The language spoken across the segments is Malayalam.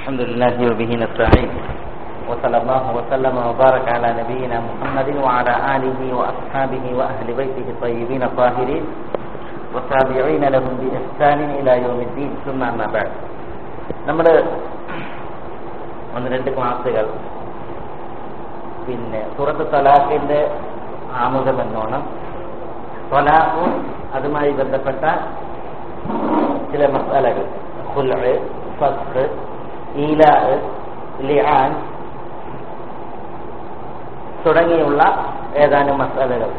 الحمد لله وبه نستعين وصلى الله وسلم وبارك على نبينا محمد وعلى آله وأصحابه وأهل بيته الطيبين الطاهرين والتابعين لهم بإحسان إلى يوم الدين ثم أما بعد നമ്മൾ ഒന്ന് രണ്ട് ക്ലാസ്സുകൾ പിന്നെ സൂറത്ത് തലാഖിന്റെ ആമുഖം എന്നോണം തൊലാഖും അതുമായി ബന്ധപ്പെട്ട ചില മസാലകൾ ഖുൽഅ് ഫസ്ഖ് ഈലാ ലിആൻ തുടങ്ങിയുള്ള ഏതാനും മസാലകൾ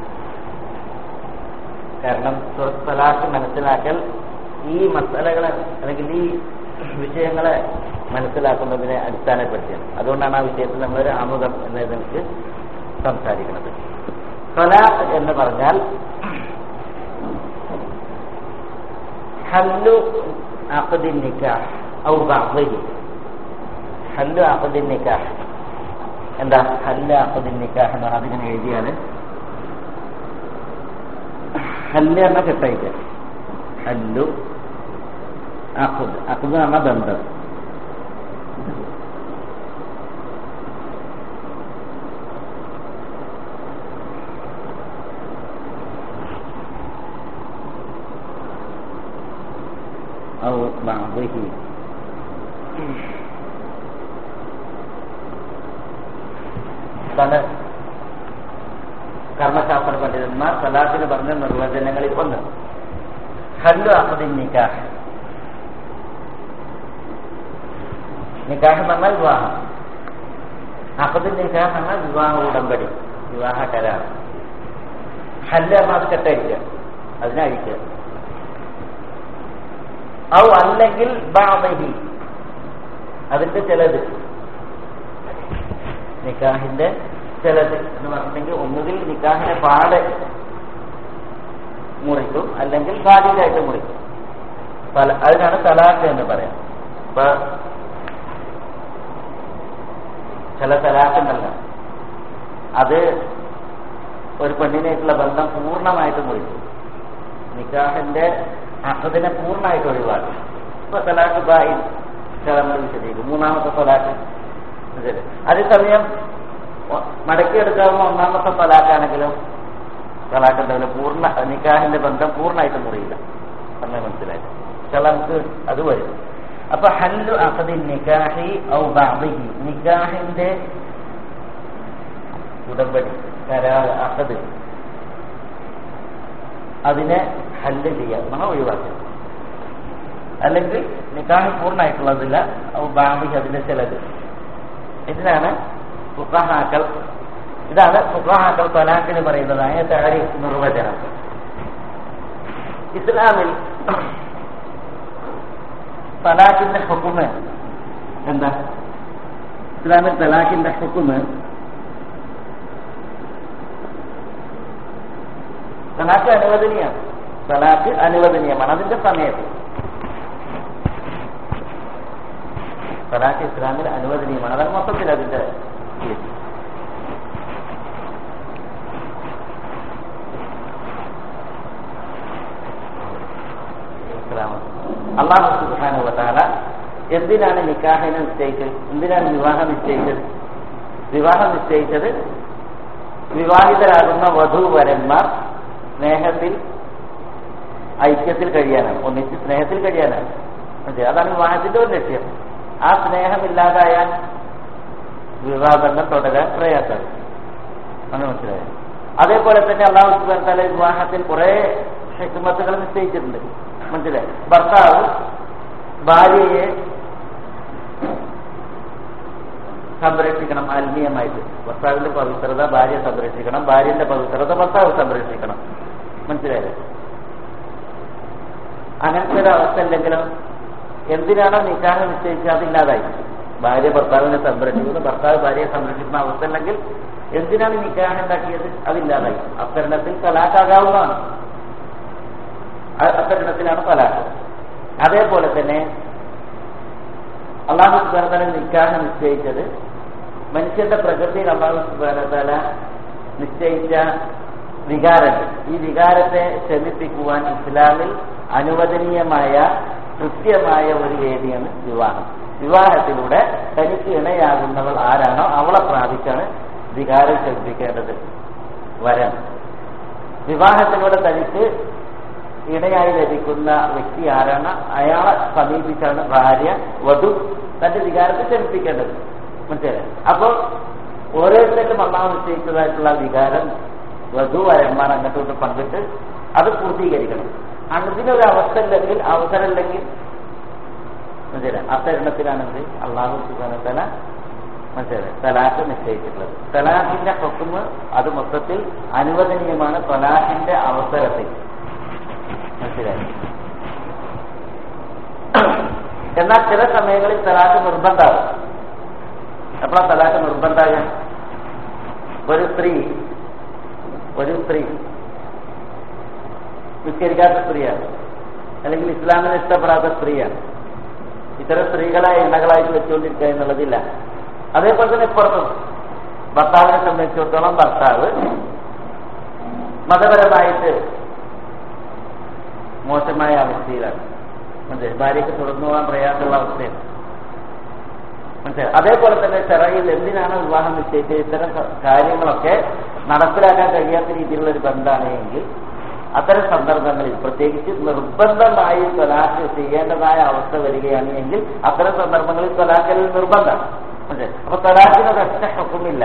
കാരണം സൂറത്ത് തലാഖ് മനസ്സിലാക്കൽ ഈ മസാലകളെ അല്ലെങ്കിൽ ഈ വിഷയങ്ങളെ മനസ്സിലാക്കുന്നതിനെ അടിസ്ഥാനപ്പെടുത്തിയാണ് അതുകൊണ്ടാണ് ആ വിഷയത്തിൽ നമ്മളൊരു ആമുഖം എന്നതിലേക്ക് സംസാരിക്കുന്നത് തൊലാഖ് എന്ന് പറഞ്ഞാൽ ഹല്ലു അഖദിൻ നിക്കാഹ് ഔ ബഅദിഹി ഹല്ലു അഖദിൻ നിക്കാഹ് എന്താ ഹല്ല് അഖദിൻ നിക്കാഹ് എന്നാണ് അതിങ്ങനെ എഴുതിയാൽ ഹല്ല് എന്ന കെട്ടയക്ക ഹല്ലു അഖദ് അഖദ് എന്ന ബന്ധം أو بعضه പല കർമ്മശാസ്ത്ര പണ്ഡിതന്മാർ സലാഖിന് പറഞ്ഞ നിർവചനങ്ങളിൽ ഒന്ന് ഹല്ലു അഹദിൻ നിക്കാഹ് നിക്കാഹ് പറഞ്ഞാൽ വിവാഹം അഹദിൻ നിക്കാഹ് എന്നാൽ വിവാഹ ഉടമ്പടി വിവാഹ കരാർ ഹല്ല് എന്നാൽ കെട്ടഴിക്കുക അതിനഴിക്കുക ഔ അല്ലെങ്കിൽ ബാബഹി അതിന്റെ ചിലത് നിക്കാഹിന്റെ ചിലത് എന്ന് പറഞ്ഞിട്ടുണ്ടെങ്കിൽ ഒന്നുകിൽ നിക്കാഹിനെ പാടെ മുറിക്കും അല്ലെങ്കിൽ ഭാര്യയായിട്ട് മുറിക്കും പല അതിനാണ് തലാഖ് എന്ന് പറയാം ഇപ്പൊ ചില തലാഖുണ്ടല്ലോ അത് ഒരു പെണ്ണിനായിട്ടുള്ള ബന്ധം പൂർണ്ണമായിട്ട് മുറിക്കും നിക്കാഹിന്റെ അഹദിനെ പൂർണ്ണമായിട്ട് ഒഴിവാക്കി ഇപ്പൊ തലാഖ് ബായി നമ്മൾ വിശദീകരിക്കും മൂന്നാമത്തെ തലാഖ് അതേസമയം മടക്കിയെടുക്കാവുന്ന ഒന്നാമത്തെ തലാഖാണെങ്കിലും തലാഖ് എന്തായാലും പൂർണ്ണ നിക്കാഹിന്റെ ബന്ധം പൂർണ്ണമായിട്ട് മുറിയില്ല അങ്ങനെ മനസ്സിലായി ചില നമുക്ക് അത് വരും അപ്പൊ ഹല്ലു അഹദിൻ നിക്കാഹി ഔ ബാദിഹി നിക്കാഹിന്റെ ഉടമ്പടി കരാർ അഹദ് അതിനെ ഹല്ല് ചെയ്യാം നമ്മൾ ഒഴിവാക്കുക അല്ലെങ്കിൽ നിക്കാഹ് പൂർണ്ണമായിട്ടുള്ളതില്ല ബാബി അതിന്റെ ചിലത് ഇതിനാണ് ഫുഖഹാക്കൾ ഇതാണ് ഫുഖഹാക്കൾ തലാഖിന് പറയുന്നതായ താരീഖ് നിർവചനം ഇസ്ലാമിൽ തലാഖിന്റെ ഹുക്കുമ് എന്താ ഇസ്ലാമിൽ തലാഖിന്റെ ഹുക്കുമ് തലാഖ് അനുവദനീയമാണ് തലാഖ് അനുവദനീയമാണ് അതിന്റെ സമയത്ത് തലാഖ് ഇസ്ലാമിൽ അനുവദനീയമാണ് അതാണ് മൊത്തത്തിൽ അതിന്റെ അള്ളാഹു സുബാനുവതാല എന്തിനാണ് നിക്കാഹിനെ നിശ്ചയിച്ചത് എന്തിനാണ് വിവാഹം നിശ്ചയിച്ചത് വിവാഹം നിശ്ചയിച്ചത് വിവാഹിതരാകുന്ന വധൂവരന്മാർ സ്നേഹത്തിൽ ഐക്യത്തിൽ കഴിയാനാണ് ഒന്നിച്ച് സ്നേഹത്തിൽ കഴിയാനാണ് അതാണ് വിവാഹത്തിന്റെ ഒരു ലക്ഷ്യം ആ സ്നേഹമില്ലാതായാൽ വിവാഹബന്ധം തുടരാൻ പ്രയാസമാണ് അങ്ങനെ മനസ്സിലായത് അതേപോലെ തന്നെ അള്ളാഹു സുബാൻ വിവാഹത്തിൽ കുറെ ഹിക്മത്തുകൾ നിശ്ചയിച്ചിട്ടുണ്ട് മനസ്സിലായി ഭർത്താവ് ഭാര്യയെ സംരക്ഷിക്കണം ആത്മീയമായിട്ട് ഭർത്താവിന്റെ പവിത്രത ഭാര്യ സംരക്ഷിക്കണം ഭാര്യന്റെ പവിത്രത ഭർത്താവ് സംരക്ഷിക്കണം മനസ്സിലായത് അങ്ങനത്തെ ഒരു അവസ്ഥ ഉണ്ടെങ്കിലും എന്തിനാണോ നിക്കാഹ് നിശ്ചയിച്ചത് അതില്ലാതായി ഭാര്യ ഭർത്താവിനെ സംരക്ഷിക്കുന്നു ഭർത്താവ് ഭാര്യയെ സംരക്ഷിക്കുന്ന അവസ്ഥ ഉണ്ടെങ്കിൽ എന്തിനാണ് നിക്കാഹ് ഉണ്ടാക്കിയത് അതില്ലാതായി അത്തരണത്തിൽ തലാഖാകാവുന്നതാണ് അത്തരണത്തിലാണ് തലാഖ് അതേപോലെ തന്നെ അള്ളാഹു സുബാനത്തല നിക്കാഹ് നിശ്ചയിച്ചത് മനുഷ്യന്റെ പ്രകൃതിയിൽ അള്ളാഹു സുബാനത്തല നിശ്ചയിച്ച വികാരങ്ങൾ ഈ വികാരത്തെ ശമിപ്പിക്കുവാൻ ഇസ്ലാമിൽ അനുവദനീയമായ കൃത്യമായ ഒരു വേദിയാണ് വിവാഹം വിവാഹത്തിലൂടെ തനിക്ക് ഇണയാകുന്നവൾ ആരാണോ അവളെ പ്രാപിച്ചാണ് വികാരം ചെലുപ്പിക്കേണ്ടത് വരൻ വിവാഹത്തിലൂടെ തനിക്ക് ഇണയായി ലഭിക്കുന്ന വ്യക്തി ആരാണ് അയാളെ സമീപിച്ചാണ് ഭാര്യ വധു തന്റെ വികാരത്തെ ചെലുപ്പിക്കേണ്ടത് മനസ്സിലായി അപ്പോ ഓരോരുത്തർക്കും അള്ളാഹ് നിശ്ചയിച്ചതായിട്ടുള്ള വികാരം വധു വരന്മാർ അങ്ങോട്ട് പങ്കിട്ട് അത് പൂർത്തീകരിക്കണം അതിനൊരു അവസ്ഥ ഇല്ലെങ്കിൽ അവസരം ഇല്ലെങ്കിൽ മനസ്സിലായി അത്തരണത്തിലാണെങ്കിൽ അള്ളാഹു സുബാനത്തല മനസ്സിലായി തലാഖ് നിശ്ചയിച്ചിട്ടുള്ളത് തലാഖിന്റെ ഹൊക്കുമ് അത് മൊത്തത്തിൽ അനുവദനീയമാണ് തലാഖിന്റെ അവസരത്തിൽ മനസ്സിലായി എന്നാൽ ചില സമയങ്ങളിൽ തലാഖ് നിർബന്ധമാകും എപ്പോഴാ തലാഖ് നിർബന്ധമാകുക ഒരു സ്ത്രീ ഒരു സ്ത്രീ നിസ്കരിക്കാത്ത സ്ത്രീയാണ് അല്ലെങ്കിൽ ഇസ്ലാമിനെ ഇഷ്ടപ്പെടാത്ത സ്ത്രീയാണ് ഇത്തരം സ്ത്രീകളെ ഇണകളായിട്ട് വെച്ചുകൊണ്ടിരിക്കുക എന്നുള്ളതില്ല അതേപോലെ തന്നെ ഇപ്പുറത്തും ഭർത്താവിനെ സംബന്ധിച്ചിടത്തോളം ഭർത്താവ് മതപരമായിട്ട് മോശമായ അവസ്ഥയിലാണ് മനസ്സിലായി ഭാര്യയ്ക്ക് തുടർന്നു പോകാൻ പ്രയാസമുള്ള അവസ്ഥയാണ് മനസ്സിലായി അതേപോലെ തന്നെ ചെറയിൽ എന്തിനാണ് വിവാഹം നിശ്ചയിച്ചത് ഇത്തരം കാര്യങ്ങളൊക്കെ നടപ്പിലാക്കാൻ കഴിയാത്ത രീതിയിലുള്ള ഒരു ബന്ധമാണ് എങ്കിൽ അത്തരം സന്ദർഭങ്ങളിൽ പ്രത്യേകിച്ച് നിർബന്ധമായി തൊലാക്ക് ചെയ്യേണ്ടതായ അവസ്ഥ വരികയാണ് എങ്കിൽ അത്തരം സന്ദർഭങ്ങളിൽ തൊലാക്കൽ നിർബന്ധമാണ് മനസ്സിലായി അപ്പൊ തൊലാക്കിന് ഒരൊറ്റ ഹുക്കുമില്ല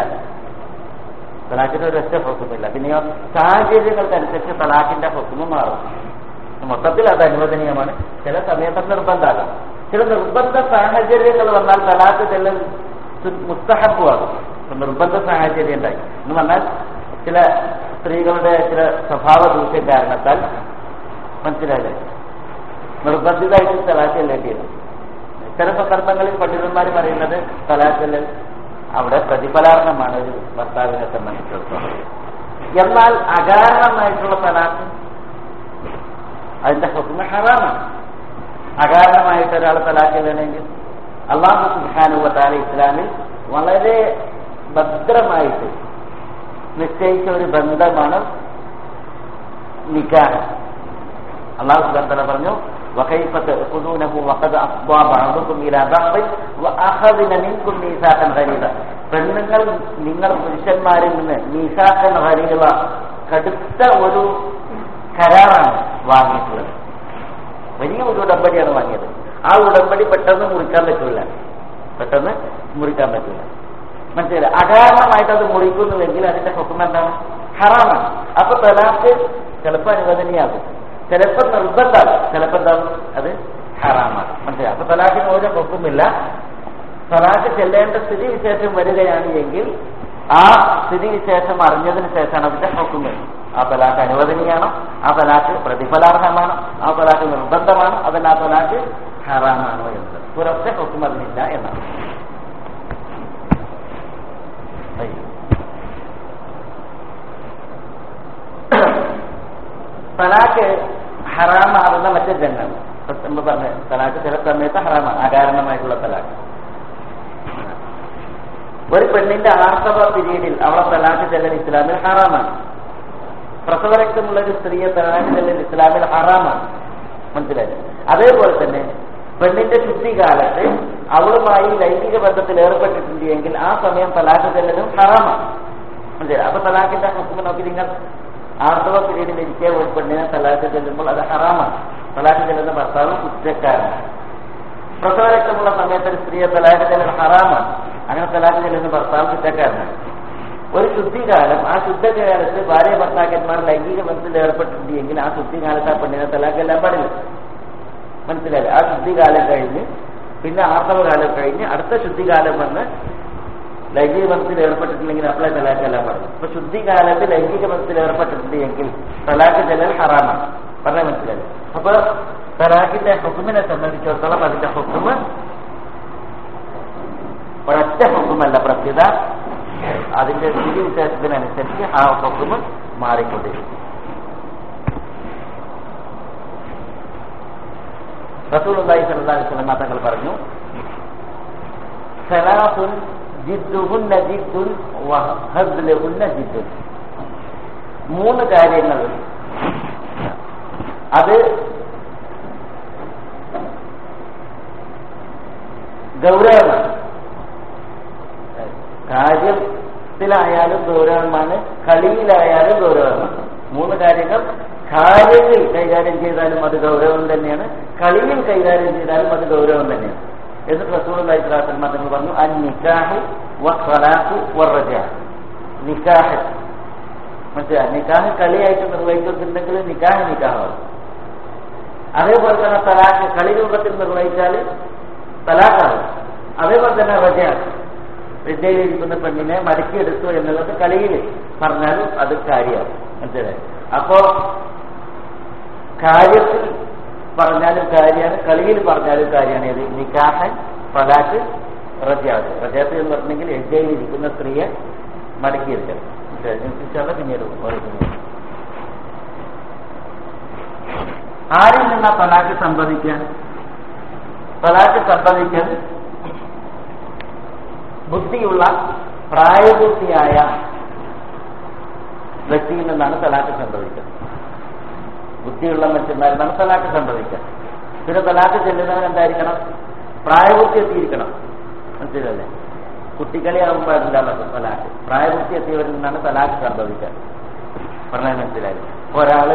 തലാഖിന് ഒരൊറ്റ ഹുക്കുമില്ല പിന്നെയോ സാഹചര്യങ്ങൾക്കനുസരിച്ച് തലാഖിന്റെ ഹുക്കുമ് മാറും മൊത്തത്തിൽ അത് അനുവദനീയമാണ് ചില സമയത്ത് നിർബന്ധമാകാം ചില നിർബന്ധ സാഹചര്യങ്ങൾ വന്നാൽ തലാഖ് ചില മുസ്തഹബുമാകും ഇപ്പൊ നിർബന്ധ സാഹചര്യം ഉണ്ടായി എന്ന് പറഞ്ഞാൽ ചില സ്ത്രീകളുടെ ചില സ്വഭാവ ദൂഷ്യം കാരണത്താൽ മനസ്സിലായില്ലേ നിർബന്ധിതമായിട്ട് തലാഖ് ചെല്ലേണ്ടിയത് ഇത്തരം സന്ദർഭങ്ങളിൽ പണ്ഡിതന്മാർ പറയുന്നത് തലാഖ് അവിടെ പ്രതിഫലാർഹമാണ് ഒരു ഭർത്താവിനെ സംബന്ധിച്ചിടത്തോളം എന്നാൽ അകാരണമായിട്ടുള്ള തലാഖ് അതിന്റെ ഹുക്മ ഹറാമാണ് അകാരണമായിട്ട് ഒരാൾ തലാക്കില്ലെങ്കിൽ അള്ളാഹു സുഹാനുവത്താല ഇസ്ലാമിൽ വളരെ ഭദ്രമായിട്ട് നിശ്ചയിച്ച ഒരു ബന്ധമാണ് നിക്കാഹ് അള്ളാഹു സുബാൻ തല പറഞ്ഞു وكيف تأخذونه وقد أفضى بعضكم إلى بعض وأخذن منكم ميثاقا غليظا പെണ്ണുങ്ങൾ നിങ്ങൾ പുരുഷന്മാരിൽ നിന്ന് മീസാക്കൻ ഹരീവ കടുത്ത ഒരു കരാറാണ് വാങ്ങിയിട്ടുള്ളത് വലിയ ഒരു ഉടമ്പടിയാണ് വാങ്ങിയത് ആ ഉടമ്പടി പെട്ടെന്ന് മുറിക്കാൻ പറ്റില്ല പെട്ടെന്ന് മുറിക്കാൻ പറ്റില്ല മനസ്സിലായില്ല അകാരണമായിട്ട് അത് മുറിക്കുന്നുവെങ്കിൽ അതിന്റെ ഹുക്കം എന്താണ് ഹറാമാണ് അപ്പൊ തലാഖ് ചിലപ്പോൾ അനുവദനീയാകും ചിലപ്പോൾ നിർബന്ധമാണ് ചിലപ്പോൾ എന്താണ് അത് ഹറാമാണ് മനസ്സിലായി അപ്പൊ തലാഖിന് ഒരു ഹുക്കുമില്ല തലാഖ് ചെല്ലേണ്ട സ്ഥിതി വിശേഷം വരികയാണ് എങ്കിൽ ആ സ്ഥിതി വിശേഷം അറിഞ്ഞതിന് ശേഷമാണ് അതിന്റെ ഹുക്കും ആ തലാഖ് അനുവദനീയാണോ ആ തലാഖ് പ്രതിഫലാർഹമാണോ ആ തലാഖ് നിർബന്ധമാണോ അതല്ല ആ തലാഖ് ഹറാമാണോ എന്നത് പുറത്തെ ഹുക്കും അതിനില്ല എന്നാണ് തലാഖ് ഹറാമാകുന്ന മറ്റൊരു രംഗമാണ് നമ്മൾ പറഞ്ഞ തലാഖ് ചില സമയത്ത് ഹറാമാണ് അകാരണമായിട്ടുള്ള തലാഖ് ഒരു പെണ്ണിന്റെ ആർത്തവ പീരീഡിൽ അവളെ തലാഖ് ചെല്ലൽ ഇസ്ലാമിൽ ഹറാമാണ് പ്രസവരക്തമുള്ള ഒരു സ്ത്രീയെ തലാഖ് ചെല്ലൽ ഇസ്ലാമിൽ ഹറാമാണ് മനസ്സിലായി അതേപോലെ തന്നെ പെണ്ണിന്റെ ശുദ്ധികാലത്ത് അവളുമായി ലൈംഗിക ബന്ധത്തിൽ ഏർപ്പെട്ടിട്ടുണ്ട് എങ്കിൽ ആ സമയം തലാഖ് ചെല്ലലും ഹറാമാണ് മനസ്സിലായി അപ്പൊ തലാഖിന്റെ ഹുക്കുമ നോക്കി നിങ്ങൾ ആർത്തവ പീരീഡിൽ ഇരിക്കെ ഒരു പെണ്ണിനെ തലാഖ് ചെല്ലുമ്പോൾ അത് ഹറാമാണ് തലാഖ് ചെല്ലുന്ന ഭർത്താവ് കുറ്റക്കാരനാണ് പ്രസവരക്തമുള്ള സമയത്ത് ഒരു സ്ത്രീയെ തലാഖ് ചെല്ലൽ ഹറാമാണ് അങ്ങനെ തലാഖ് ചെല്ലുന്ന ഭർത്താവ് കുറ്റക്കാരനാണ് ഒരു ശുദ്ധികാലം ആ ശുദ്ധകാലത്ത് ഭാര്യ ഭർത്താക്കന്മാർ ലൈംഗിക ബന്ധത്തിൽ ഏർപ്പെട്ടിട്ടുണ്ട് എങ്കിൽ ആ ശുദ്ധികാലത്ത് ആ പെണ്ണിനെ തലാഖ് എല്ലാം പാടില്ല മനസ്സിലായി ആ ശുദ്ധികാലം കഴിഞ്ഞ് പിന്നെ ആർത്തവകാലം കഴിഞ്ഞ് അടുത്ത ശുദ്ധികാലം വന്ന് ലൈംഗിക ബന്ധത്തിൽ ഏർപ്പെട്ടിട്ടില്ലെങ്കിൽ അപ്പോഴേ തലാഖ് എല്ലാം പാടില്ല ഇപ്പൊ ശുദ്ധികാലത്ത് ലൈംഗിക ബന്ധത്തിൽ ഏർപ്പെട്ടിട്ടുണ്ട് എങ്കിൽ തലാഖ് ചെല്ലൽ ഹറാമാണ് പറഞ്ഞാൽ മനസ്സിലായി അപ്പൊ തലാഖിന്റെ ഹുക്കുമിനെ സംബന്ധിച്ചിടത്തോളം അതിന്റെ ഹുക്കുമ് ഒരൊറ്റ ഹുക്കുമല്ല പ്രത്യേകത അതിന്റെ സ്ഥിതി വിശേഷത്തിനനുസരിച്ച് ആ ഹുക്കുമ് മാറിക്കൊണ്ടിരിക്കും റസൂലുള്ളാഹി സ്വല്ലല്ലാഹു അലൈഹി വസല്ലം തങ്ങൾ പറഞ്ഞു സലാത്തുൻ ജിദ്ദുഹുന്ന ജിദ്ദുൻ വഹദ്ലുഹുന്ന ജിദ്ദുൻ മൂന്ന് കാര്യങ്ങൾ അത് ഗൗരവമാണ് കാര്യത്തിലായാലും ഗൗരവമാണ് കളിയിലായാലും ഗൗരവമാണ് മൂന്ന് കാര്യങ്ങൾ കാര്യത്തിൽ കൈകാര്യം ചെയ്താലും അത് ഗൗരവം തന്നെയാണ് കളിയിൽ കൈകാര്യം ചെയ്താലും അത് ഗൗരവം തന്നെയാണ് എന്നിട്ട് റസൂൽ അലൈഹിസ്ലാത്തൽ മതങ്ങൾ പറഞ്ഞു അൻ നിക്കാഹ് വഖലാഖ് വറജ നിക്കാഹ് മനസ്സിലാ നിക്കാഹ് കളിയായിട്ട് നിർവഹിച്ചിട്ടുണ്ടെങ്കിൽ നിക്കാഹ് നിക്കാഹാവും അതേപോലെ തന്നെ തലാഖ് കളി രൂപത്തിൽ നിർവഹിച്ചാൽ തലാഖാവും അതേപോലെ തന്നെ റജയാണ് വിദ്യയിലിരിക്കുന്ന പെണ്ണിനെ മടക്കിയെടുത്തു എന്നുള്ളത് കളിയിൽ പറഞ്ഞാലും അത് കാര്യമാവും മനസ്സിലായി അപ്പോ കാര്യത്തിൽ പറഞ്ഞാലും കാര്യമാണ് കളിയിൽ പറഞ്ഞാലും കാര്യമാണ് ഏത് നിക്കാഹൻ ഫലാക്ക് റജാത്ത് റജാത്ത് എന്ന് പറഞ്ഞെങ്കിൽ എജ്ജയിലിരിക്കുന്ന സ്ത്രീയെ മടക്കിയെടുക്കണം ഇതിനെക്കുറിച്ചാണ് പിന്നീട് പറയുന്നത് ആരിൽ നിന്നാ തലാക്ക് സംഭവിക്കാൻ തലാക്ക് സംഭവിക്കാൻ ബുദ്ധിയുള്ള പ്രായപൂർത്തിയായ വ്യക്തിയിൽ നിന്നാണ് തലാക്ക് സംഭവിക്കുന്നത് ബുദ്ധിയുള്ള മനുഷ്യന്മാരിലാണ് തലാക്ക് സംഭവിക്കുക പിന്നെ തലാക്ക് ചെല്ലുന്നവൻ എന്തായിരിക്കണം പ്രായപൂർത്തി എത്തിയിരിക്കണം മനസ്സിലല്ലേ കുട്ടിക്കളിയാകുമ്പോൾ പാടില്ല എന്നൊക്കെ തലാക്ക് പ്രായപൂർത്തി എത്തിയവരിൽ നിന്നാണ് തലാക്ക് സംഭവിക്കുക പറഞ്ഞാൽ മനസ്സിലായി ഒരാള്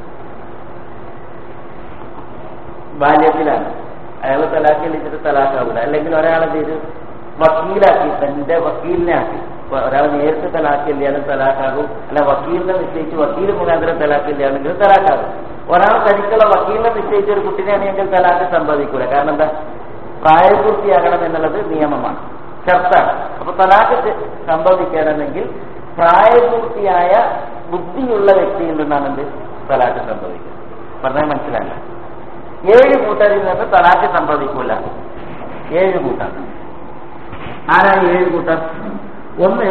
ബാല്യത്തിലാണ് അയാൾ തലാക്ക് വിളിച്ചിട്ട് തലാക്കാവില്ല അല്ലെങ്കിൽ ഒരാളെ ചെയ്ത് വക്കീലാക്കി തന്റെ വക്കീലിനെ ആക്കി ഒരാൾ നേരിട്ട് തലാക്കില്ലാലും തലാക്കാകും അല്ല വക്കീലിനെ നിശ്ചയിച്ച് വക്കീൽ മുഖാന്തരം തലാക്കില്ലാണെങ്കിൽ തലാക്കാകും ഒരാൾ തനിക്കുള്ള വക്കീലിനെ നിശ്ചയിച്ച ഒരു കുട്ടിനെയാണെങ്കിൽ തലാക്ക് സംഭവിക്കൂല കാരണം എന്താ പ്രായപൂർത്തിയാകണം എന്നുള്ളത് നിയമമാണ് ഷർത്താണ് അപ്പൊ തലാക്ക് സംഭവിക്കണമെങ്കിൽ പ്രായപൂർത്തിയായ ബുദ്ധിയുള്ള വ്യക്തിയിൽ നിന്നാണ് എന്ത് തലാക്ക് സംഭവിക്കുന്നത് പറഞ്ഞാൽ മനസ്സിലായില്ല ഏഴ് കൂട്ടരിൽ നിന്ന് തലാക്ക് സംഭവിക്കൂല ഏഴ് കൂട്ടർ ആരാണ് ഏഴ് കൂട്ടർ ഒന്ന്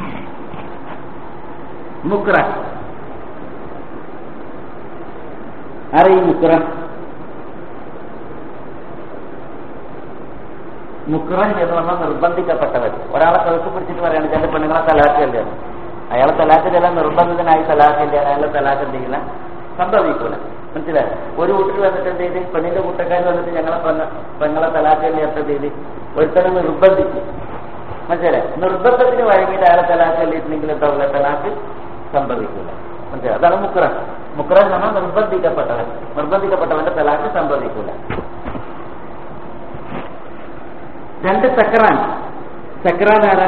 മുക്ര ആരാ ഈ മുക്ര മുക്രൻ എന്ന് പറഞ്ഞാൽ നിർബന്ധിക്കപ്പെട്ടവർ ഒരാളെ കഴുത്ത് പിടിച്ചിട്ട് പറയാണ് ചില പെണ്ണുങ്ങളെ തലാക്കല്ല അയാളെ തലാക്ക് ചില നിർബന്ധിതനായി തലാക്കില്ല അയാളെ തലാക്ക് എന്ത് ചെയ്യില്ല സംഭവിക്കൂല മനസ്സിലായി ഒരു വീട്ടിൽ വന്നിട്ട് എന്ത് ചെയ്ത് പെണ്ണിന്റെ കൂട്ടക്കാർ വന്നിട്ട് ഞങ്ങളെ പെണ്ണ പെങ്ങളെ തലാക്കല്ലേ എന്ത് ചെയ്ത് ഒരുത്തനെ നിർബന്ധിച്ചു മനസ്സിലായി നിർബന്ധത്തിന് വഴങ്ങിയിട്ട് അയാളെ തലാക്കല്ലിട്ടുണ്ടെങ്കിൽ എന്താവില്ല തലാക്ക് സംഭവിക്കില്ല മനസ്സിലായി അതാണ് മുക്ര മുക്ര എന്ന് പറഞ്ഞാൽ നിർബന്ധിക്കപ്പെട്ടവൻ നിർബന്ധിക്കപ്പെട്ടവന്റെ തലാക്ക് സംഭവിക്കില്ല രണ്ട് ചക്രാൻ ചക്രാൻ ആരാ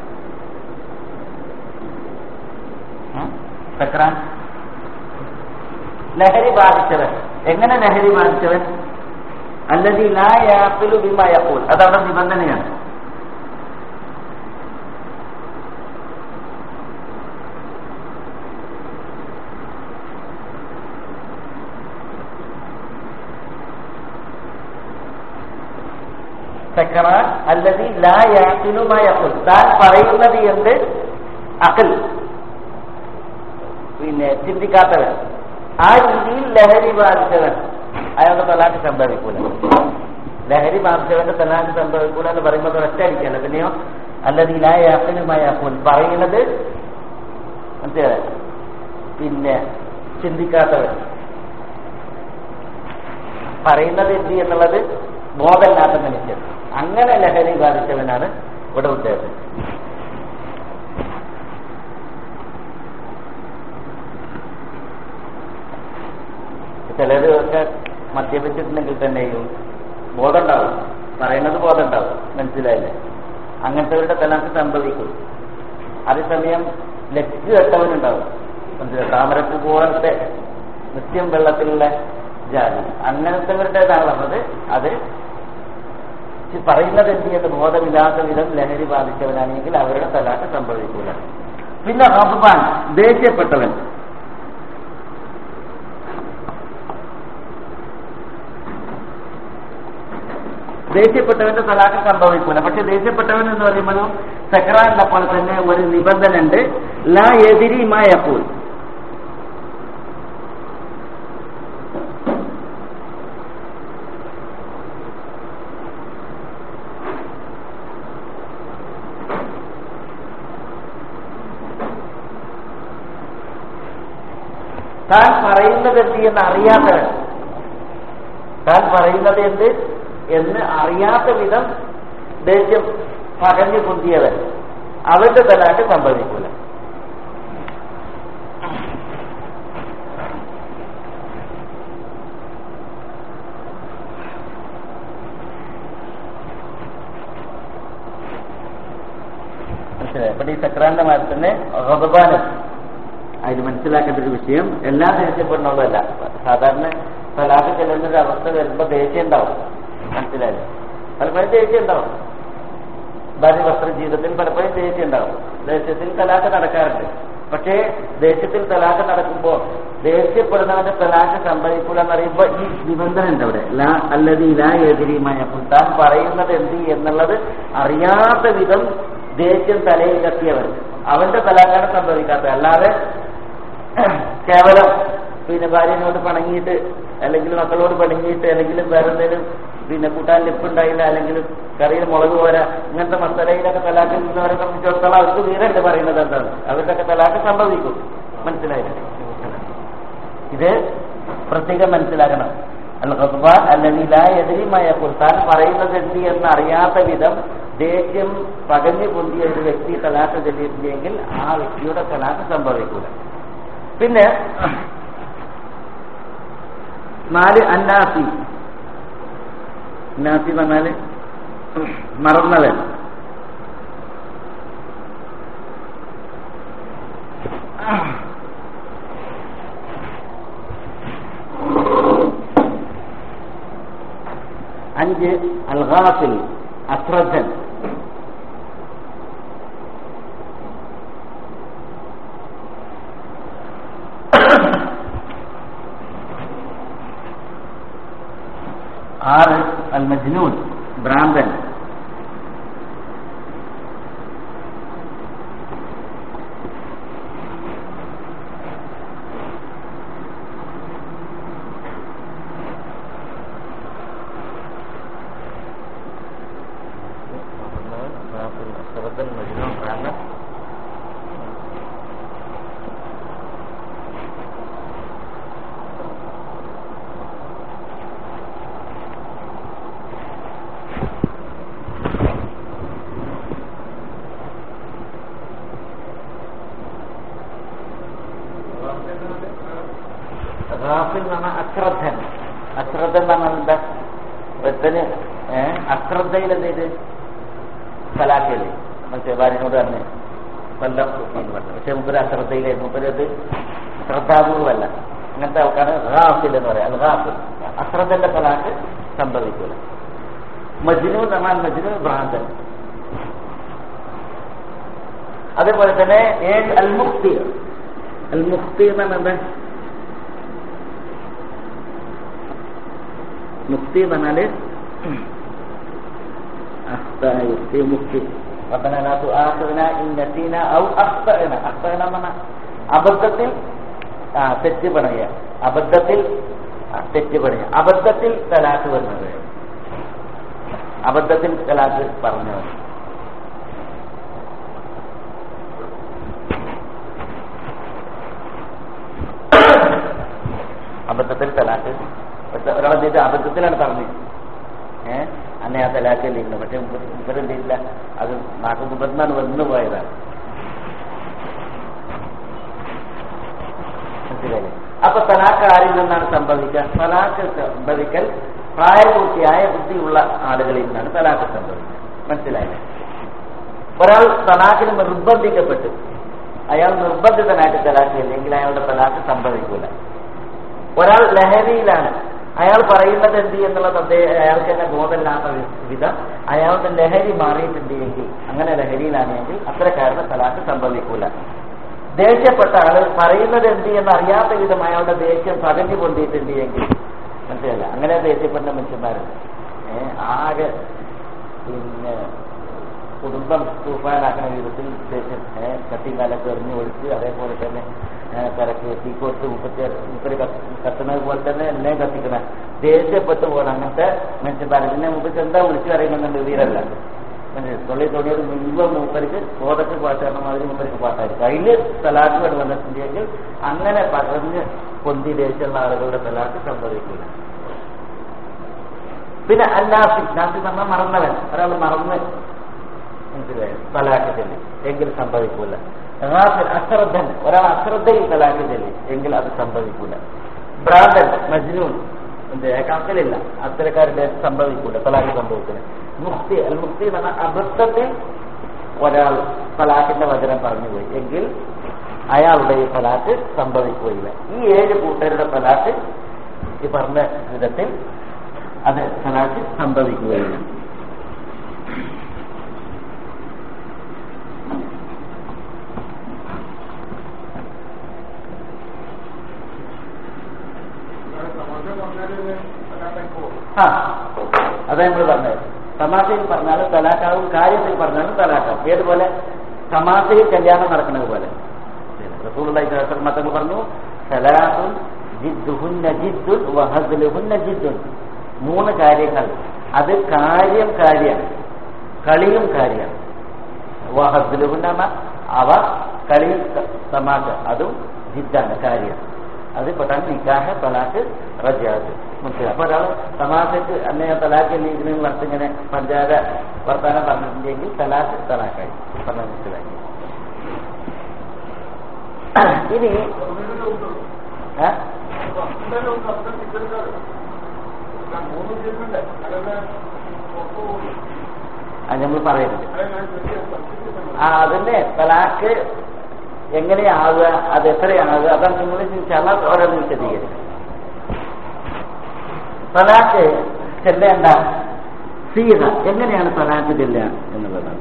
ചക്രാൻ ലഹരി ബാധിച്ചവൻ എങ്ങനെ ലഹരി ബാധിച്ചവൻ അല്ലതി ലാ യാപ്പിലു ബിമാ യഖൂൽ അതവിടെ നിബന്ധനയാണ് സക്കറാൻ അല്ലതി ലാ യാക്കിലുമായ താൻ പറയുന്നത് എന്ത് അകൽ പിന്നെ ചിന്തിക്കാത്തവൻ ആ രീതിയിൽ ലഹരി ബാധിച്ചവൻ അയാളുടെ തലാക്ക് സംഭവിക്കൂല ലഹരി ബാധിച്ചവന്റെ തലാക്ക് സംഭവിക്കൂല എന്ന് പറയുമ്പോൾ ഒറ്റ അടിക്കല്ല പിന്നെയോ അല്ലതി ലാ യാക്കിലുമായ പറയുന്നത് മനസ്സിലായ പിന്നെ ചിന്തിക്കാത്തവൻ പറയുന്നത് എന്ത് എന്നുള്ളത് ബോധമില്ലാത്ത മനുഷ്യൻ അങ്ങനെ ലഹരി ബാധിച്ചവനാണ് ഇവിടെ ഉദ്ദേശം ചിലരൊക്കെ മദ്യപിച്ചിട്ടുണ്ടെങ്കിൽ തന്നെയും ബോധം ഉണ്ടാവും പറയുന്നത് ബോധം ഉണ്ടാവും മനസ്സിലായില്ലേ അങ്ങനത്തെവരുടെ തലാക്ക് സംഭവിക്കും അതേസമയം ലക്ക് കെട്ടവനുണ്ടാവും മനസ്സിലായി താമരപ്പൂ പോലത്തെ നിത്യം വെള്ളത്തിലുള്ള ജാതി അങ്ങനത്തെവരുടേതാണ് പറഞ്ഞത് അത് പറയുന്നത് എന്ത് ചെയ്യുന്ന ബോധമില്ലാത്ത വിധം ലഹരി ബാധിച്ചവനാണെങ്കിൽ അവരുടെ തലാക്ക് സംഭവിക്കൂല പിന്നെ റബ്ബാൻ ദേഷ്യപ്പെട്ടവൻ ദേഷ്യപ്പെട്ടവന്റെ തലാക്ക് സംഭവിക്കൂല പക്ഷെ ദേഷ്യപ്പെട്ടവൻ എന്ന് പറയുമ്പോഴും സക്രാന്റെ പോലെ തന്നെ ഒരു നിബന്ധന ഉണ്ട് ലാ എതിരി മായപ്പോൾ താൻ പറയുന്നത് എന്ത് എന്ന് അറിയാത്തവൻ താൻ പറയുന്നത് എന്ത് എന്ന് അറിയാത്ത വിധം ദേഷ്യം പകഞ്ഞു പൊന്തിയവൻ അവന്റെ തലാക്ക് സംഭവിക്കൂല മനസ്സിലായോ ഇവിടെ ഈ സക്രാന്റെ മരത്തിന് റബബാനം അതിന് മനസ്സിലാക്കേണ്ട ഒരു വിഷയം എല്ലാ ദേഷ്യപ്പെടുന്നുള്ളതല്ല സാധാരണ തലാഖ് ചെല്ലുന്ന ഒരു അവസ്ഥ വരുമ്പോ ദേഷ്യം ഉണ്ടാവും മനസ്സിലായില്ലേ പലപ്പോഴും ദേഷ്യം ഉണ്ടാവും ഭാര്യ വസ്ത്ര ജീവിതത്തിൽ പലപ്പോഴും ദേഷ്യം ഉണ്ടാവും ദേഷ്യത്തിൽ തലാഖ് നടക്കാറുണ്ട് പക്ഷേ ദേഷ്യത്തിൽ തലാഖ് നടക്കുമ്പോൾ ദേഷ്യപ്പെടുന്നവന്റെ തലാഖ് സംഭവിക്കൂല എന്ന് പറയുമ്പോൾ ഈ നിബന്ധന ഉണ്ട് അവിടെ ലാ അല്ലതി ലാ എതിരിമായ താൻ പറയുന്നത് എന്ത് എന്നുള്ളത് അറിയാത്ത വിധം ദേഷ്യം തലയിൽ കത്തിയവൻ അവന്റെ തലാഖാണ് സംഭവിക്കാത്തത് അല്ലാതെ കേവലം പിന്നെ ഭാര്യനോട് പണങ്ങിയിട്ട് അല്ലെങ്കിൽ മക്കളോട് പണങ്ങിയിട്ട് അല്ലെങ്കിൽ വേറെ എന്തെങ്കിലും പിന്നെ കൂട്ടാൻ ലിപ്പുണ്ടായില്ല അല്ലെങ്കിൽ കറിയിൽ മുളക് പോരാ ഇങ്ങനത്തെ മസാലയിലൊക്കെ തലാഖ് നിന്നവരെ സംബന്ധിച്ചിടത്തോളം അവർക്ക് വീറുണ്ട് പറയുന്നത് എന്താണ് അവരുടെയൊക്കെ തലാഖ് സംഭവിക്കും മനസ്സിലായില്ല ഇത് പ്രത്യേകം മനസ്സിലാക്കണം അൽ-ഖദ്ബാൻ അല്ലെങ്കിൽ ലാ എതിരിമായ താൻ പറയുന്നത് എന്ത് എന്ന് അറിയാത്ത വിധം ദേഷ്യം പകഞ്ഞു പൊന്തിയ ഒരു വ്യക്തി തലാഖ് ചെല്ലിയിട്ടില്ലെങ്കിൽ ആ വ്യക്തിയുടെ തലാഖ് സംഭവിക്കൂല പിന്നെ നാല് അന്നാസി നാസി പറഞ്ഞാല് മറന്നവൻ അഞ്ച് അൽഗാഫിൽ അശ്രദ്ധൻ ആറ് അൽ മജ്നൂൻ ഭ്രാന്തൻ റാഫിൽ എന്ന് പറഞ്ഞാൽ അശ്രദ്ധൻ അശ്രദ്ധ എന്ന് പറഞ്ഞാൽ എന്താ ഒരുത്തന് ഏഹ് അശ്രദ്ധയിൽ എന്ത് ചെയ്ത് കലാക്കല്ലേ മറ്റേ ഭാര്യനോട് പറഞ്ഞ് കൊല്ലം എന്ന് പറഞ്ഞു പക്ഷെ മുമ്പൊരു അശ്രദ്ധയിലായിരുന്നു മുമ്പൊരത് ശ്രദ്ധാപൂർവമല്ല അങ്ങനത്തെ ആൾക്കാണ് റാഫിൽ എന്ന് പറയാം അത് റാഫിൽ അശ്രദ്ധന്റെ കലാക്ക് സംഭവിക്കൂല മജ്നു എന്ന് പറഞ്ഞാൽ മജ്നു ഭ്രാന്തൻ അതേപോലെ തന്നെ ഏഴ് അൽ മുക്തി അൽ മുക്തി എന്ന് പറഞ്ഞാൽ എന്താ മുക്തി എന്ന് പറഞ്ഞാല് യുക്തി മുക്തി ربنا لا تؤاخذنا إن نسينا أو أخطأنا أخطأنا من അബദ്ധത്തിൽ ആ തെറ്റ് പണയ അബദ്ധത്തിൽ ആ, തെറ്റ് പണയ അബദ്ധത്തിൽ തലാക്ക് വരുന്നത് അബദ്ധത്തിൽ തലാക്ക് പറഞ്ഞത് അബദ്ധത്തിൽ തലാക്ക് ഒരാളെ ചെയ്ത് അബദ്ധത്തിലാണ് പറഞ്ഞത് ഏഹ് അന്നെ ആ തലാക്കല്ലിരുന്നു പക്ഷെ ഇവരെന്ത് ചെയ്തില്ല അത് നാക്ക് മുമ്പെന്നാണ് വന്നു പോയതാണ് മനസ്സിലായില്ലേ അപ്പൊ തലാക്ക് ആരിൽ നിന്നാണ് സംഭവിക്കുക തലാക്ക് സംഭവിക്കൽ പ്രായപൂർത്തിയായ ബുദ്ധിയുള്ള ആളുകളിൽ നിന്നാണ് തലാക്ക് സംഭവിക്കുക മനസ്സിലായില്ലേ ഒരാൾ തലാക്കിന് നിർബന്ധിക്കപ്പെട്ടു അയാൾ നിർബന്ധിതനായിട്ട് തലാക്ക് ഇല്ലെങ്കിൽ അയാളുടെ തലാക്ക് സംഭവിക്കൂല ഒരാൾ ലഹരിയിലാണ് അയാൾ പറയുന്നത് എന്ത് എന്നുള്ളത് അദ്ദേഹം അയാൾക്ക് തന്നെ ബോധമില്ലാത്ത വിധം അയാളുടെ ലഹരി മാറിയിട്ടുണ്ട് എങ്കിൽ അങ്ങനെ ലഹരിയിലാണെങ്കിൽ അത്തരക്കാരുടെ തലാക്ക് സംഭവിക്കൂല ദേഷ്യപ്പെട്ട ആള് പറയുന്നത് എന്ത് എന്ന് അറിയാത്ത വിധം അയാളുടെ ദേഷ്യം പകഞ്ഞു പൊന്തിയിട്ടുണ്ട് എങ്കിൽ മനസ്സിലല്ല അങ്ങനെ ദേഷ്യപ്പെട്ട മനുഷ്യന്മാരുണ്ട് ഏഹ് ആകെ പിന്നെ കുടുംബം തൂഫാനാക്കുന്ന വിധത്തിൽ ദേഷ്യം ഏഹ് കട്ടിയും കാലൊക്കെ എറിഞ്ഞു ഒഴിച്ച് അതേപോലെ തന്നെ കരക്ക് തീക്കോട്ട് മുപ്പത്തി മുപ്പര് കത്തുന്നത് പോലെ തന്നെ എന്നെ കത്തിക്കണ ദേഷ്യപ്പെട്ടു പോകണം അങ്ങനത്തെ മനുഷ്യന്മാരെ പിന്നെ മുപ്പത്തി എന്താ വിളിച്ചു പറയുന്നുണ്ട് വീരല്ല തൊള്ളി തോന്നിയത് മുഴുവൻ മൂപ്പർക്ക് കോതക്ക് പാട്ടാണ് മാതിരി മൂപ്പർക്ക് പാട്ടായിരിക്കും അതില് തലാക്ക് വേണ്ടി വന്നിട്ടുണ്ടെങ്കിൽ അങ്ങനെ പകർന്ന് പൊന്തി ദേഷ്യമുള്ള ആളുകളുടെ തലാക്ക് സംഭവിക്കില്ല പിന്നെ അല്ലാസി നാസി പറഞ്ഞാൽ മറന്നവൻ ഒരാൾ മറന്ന് മനസ്സിലായോ തലാക്ക് ചെല്ലി എങ്കിൽ സംഭവിക്കൂല ഗാഫിൽ, അശ്രദ്ധൻ ഒരാൾ അശ്രദ്ധയിൽ തലാക്ക് ചെല്ലി എങ്കിൽ അത് സംഭവിക്കൂല ഭ്രാന്തൻ മജ്നൂൻ എന്ത് കണക്കിലില്ല അത്തരക്കാരുടെ സംഭവിക്കൂല തലാക്ക് സംഭവിക്കൂല മുക്തി അൽ മുക്തി എന്ന് പറഞ്ഞാൽ അബദ്ധത്തിൽ ഒരാൾ തലാഖിന്റെ വചനം പറഞ്ഞുപോയി എങ്കിൽ അയാളുടെ ഈ തലാഖ് സംഭവിക്കുകയില്ല ഈ ഏഴ് കൂട്ടരുടെ തലാഖ് ഈ പറഞ്ഞ വിധത്തിൽ അത് തലാഖ് സംഭവിക്കുകയില്ല ആ അതാ നമ്മൾ പറഞ്ഞത് തമാശയിൽ പറഞ്ഞാലും തലാക്കാവും കാര്യത്തിൽ പറഞ്ഞാലും തലാക്കാവും ഏതുപോലെ തമാശയിൽ കല്യാണം നടക്കുന്നത് പോലെ റസൂലുള്ളാഹി സ്വല്ലല്ലാഹു അലൈഹി വസല്ലം തങ്ങൾ പറഞ്ഞു സലാത്തുൻ ജിദ്ദുഹുന്ന ജിദ്ദുൻ വഹദ്ലുഹുന്ന ജിദ്ദുൻ മൂന്ന് കാര്യങ്ങൾ അത് കാര്യം കാര്യമാണ് കളിയും കാര്യമാണ് വഹദ്ലുഹുന്ന പറഞ്ഞാൽ അവ കളിയും ത- തമാശ അതും ജിദ്ദാണ് കാര്യം അത് പെട്ടെന്ന് നിക്കാഹ് തലാക്ക് റജാത്ത് മനസ്സിലായി അപ്പൊ ഒരാൾ തമാശക്ക് അന്നെ തലാക്ക് ലീഗിന് വർത്ത് ഇങ്ങനെ പഞ്ചാര വർത്താനം പറഞ്ഞിട്ടുണ്ടെങ്കിൽ തലാക്ക് തലാക്കായി പറഞ്ഞ മനസ്സിലായി ഇനി ഏ? അത് നമ്മൾ പറയുന്നത് ആ അതിന്റെ തലാക്ക് എങ്ങനെയാവുക അത് എത്രയാവുക അതാണ് നിങ്ങൾ ചില ഓരോന്ന് വിശദീകരിക്കും തലാക്ക് ചെല്ലേണ്ട സീത എങ്ങനെയാണ് തലാക്ക് ചെല്ലുക എന്നുള്ളതാണ്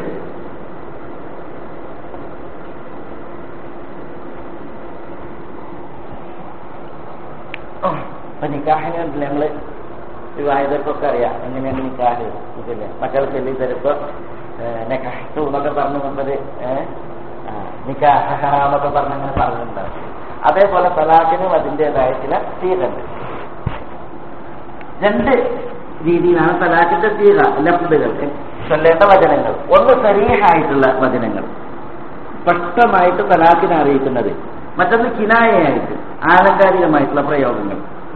ഇപ്പൊ നിക്കാഹിനെ കണ്ടില്ലേ നമ്മള് വിവാഹിതർക്കൊക്കെ അറിയാം എങ്ങനെയാണ് നിക്കാഹ് ഇതില്ല മക്കൾ ചെല്ലി തരുമ്പോ നെക്കാഹു എന്നൊക്കെ പറഞ്ഞു വന്നത് നിക്കാഹ എന്നൊക്കെ പറഞ്ഞ് അങ്ങനെ പറഞ്ഞിട്ടുണ്ടാവും അതേപോലെ തലാഖിനും അതിൻ്റെതായ ചില സീലുണ്ട് രണ്ട് രീതിയിലാണ് തലാഖിന്റെ സീക ലഫ്ദുകൾ ചൊല്ലേണ്ട വചനങ്ങൾ ഒന്ന് സരീഹായിട്ടുള്ള വചനങ്ങൾ സ്പഷ്ടമായിട്ട് തലാഖിനെ അറിയിക്കുന്നത് മറ്റൊന്ന് കിനായയായിട്ട് ആലങ്കാരികമായിട്ടുള്ള പ്രയോഗങ്ങൾ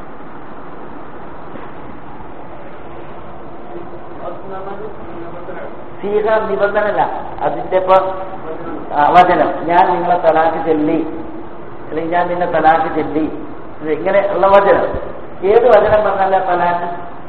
സീഹ നിബന്ധനല്ല അതിന്റെ ഇപ്പൊ ആ, വചനം ഞാൻ നിങ്ങളെ തലാഖ് ചെല്ലി അല്ലെങ്കിൽ ഞാൻ നിന്നെ തലാഖ് ചെല്ലി ഇത് ഇങ്ങനെ ഉള്ള വചനം ഏത് വചനം പറഞ്ഞാല തലാഖ്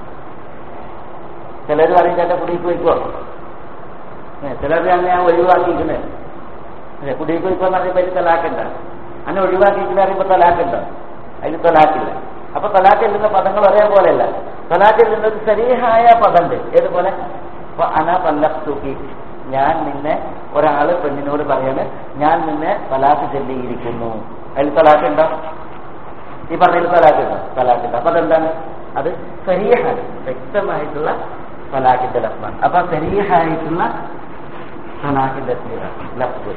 ചിലർ പറയും ചേട്ടാ കുടിക്ക് പോയിക്കോ ചിലർ അങ്ങനെ ഞാൻ ഒഴിവാക്കിയിരിക്കുന്നത് അതെ കുടിക്ക് പോയിക്കോ എന്ന് പറയുമ്പോൾ അതിൽ തലാഖുണ്ട അങ്ങനെ ഒഴിവാക്കിയിരിക്കുന്ന പറയുമ്പോൾ തലാഖുണ്ടോ അതിൽ തലാഖില്ല അപ്പൊ തലാഖ് എല്ലുന്ന പദങ്ങൾ ഒരേപോലെയല്ല തലാഖ് എല്ലുന്നത് ശരീഹായ പദമുണ്ട് ഏതുപോലെ ഇപ്പൊ അന പല്ലൂക്കി ഞാൻ നിന്നെ ഒരാള് പെണ്ണിനോട് പറയാണ് ഞാൻ നിന്നെ തലാഖ് ചൊല്ലിയിരിക്കുന്നു അതിൽ തലാഖ് ഉണ്ടോ ഈ പറഞ്ഞതിൽ തലാഖ് ഉണ്ടോ തലാഖ് ഉണ്ട് അപ്പൊ അതെന്താണ് അത് സരീഹാണ് വ്യക്തമായിട്ടുള്ള തലാഖിന്റെ ലഫ്മാണ് അപ്പൊ സരീഹായിട്ടുള്ള തലാഖിന്റെ ലഫ്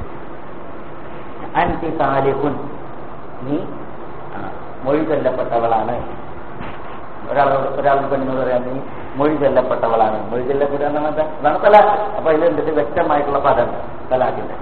അൻതി താലിഹുൻ നീ ആ, മൊഴി ചൊല്ലപ്പെട്ടവളാണ് ഒരാളോട് ഒരാൾ പെണ്ണിനോട് പറയാൻ നീ മൊഴി ചൊല്ലപ്പെട്ടവളാണ് മൊഴി ചൊല്ലപ്പെടുക എന്ന് പറഞ്ഞാൽ എന്താ? അതാണ് തലാഖ് അപ്പൊ അതിലെന്തിട്ട് വ്യക്തമായിട്ടുള്ള പദം തലാഖിന്റെ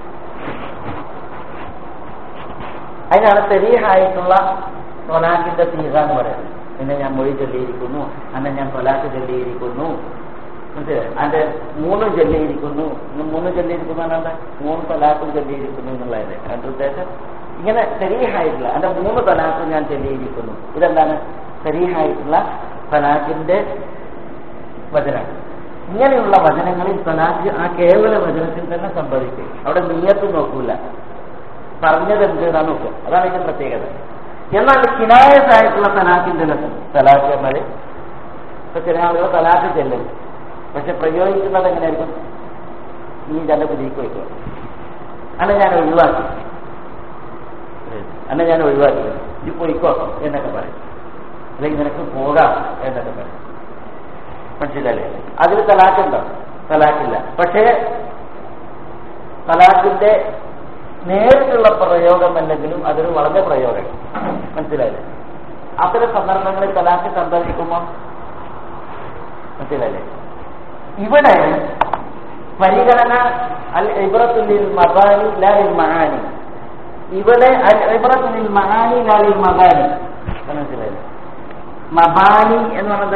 അതിനാണ് തെരീഹായിട്ടുള്ള തൊലാഖിന്റെ തീക എന്ന് പറയുന്നത് പിന്നെ ഞാൻ മൊഴി ചൊല്ലിയിരിക്കുന്നു അന്നെ ഞാൻ തൊലാഖ് ചൊല്ലിയിരിക്കുന്നു മനസ്സിലായോ? അതിന്റെ മൂന്നും ചൊല്ലിയിരിക്കുന്നു ഇന്ന് മൂന്നും ചൊല്ലിയിരിക്കുന്നു എന്നാണ് മൂന്ന് തലാഖും ചൊല്ലിയിരിക്കുന്നു എന്നുള്ളതല്ലേ അതിന്റെ ഉദ്ദേശം ഇങ്ങനെ ശരീഹായിട്ടുള്ള അതിന്റെ മൂന്ന് തലാഖും ഞാൻ ചൊല്ലിയിരിക്കുന്നു ഇതെന്താണ് ശരീഹായിട്ടുള്ള തലാഖിന്റെ വചനം ഇങ്ങനെയുള്ള വചനങ്ങളിൽ തലാഖ് ആ കേവല വചനത്തിൽ തന്നെ സംഭവിക്കും അവിടെ നീയത്ത് നോക്കൂല പറഞ്ഞത് എന്ത് എന്നാണ് നോക്കുക അതാണ് ഇതിന്റെ പ്രത്യേകത എന്നാൽ കിനായത്തായിട്ടുള്ള തലാഖിന്റെ തലാഖ് എന്നാൽ ഇപ്പൊ ചില ആളുകൾ തലാഖ് ചെല്ലും പക്ഷെ പ്രയോഗിക്കുന്നത് എങ്ങനെയായിരിക്കും നീ തന്റെ പുതിക്ക് വയ്ക്കുക അന്നെ ഞാൻ ഒഴിവാക്കി അന്നെ ഞാൻ ഒഴിവാക്കി നീ പോയിക്കോ എന്നൊക്കെ പറയും അല്ലെങ്കിൽ നിനക്ക് പോകാം എന്നൊക്കെ പറയും മനസ്സിലല്ലേ അതിൽ തലാഖുണ്ടോ തലാഖില്ല പക്ഷേ തലാഖിന്റെ നേരിട്ടുള്ള പ്രയോഗം അല്ലെങ്കിലും അതൊരു വളരെ പ്രയോഗം മനസ്സിലായില്ലേ അത്തരം സന്ദർഭങ്ങളിൽ തലാഖ് സംഭവിക്കുമോ മനസ്സിലല്ലേ ഇവിടെ പരിഗണന അൽ ഇബ്രത്തുല്ലിൽ മബാനി ലാലിൽ മഹാനി ഇവിടെ അൽ ഇബ്രത്തുല്ലിൽ മഹാനി ലാലിൽ മബാനി മനസ്സിലായില്ലേ മബാനി എന്ന് പറഞ്ഞത്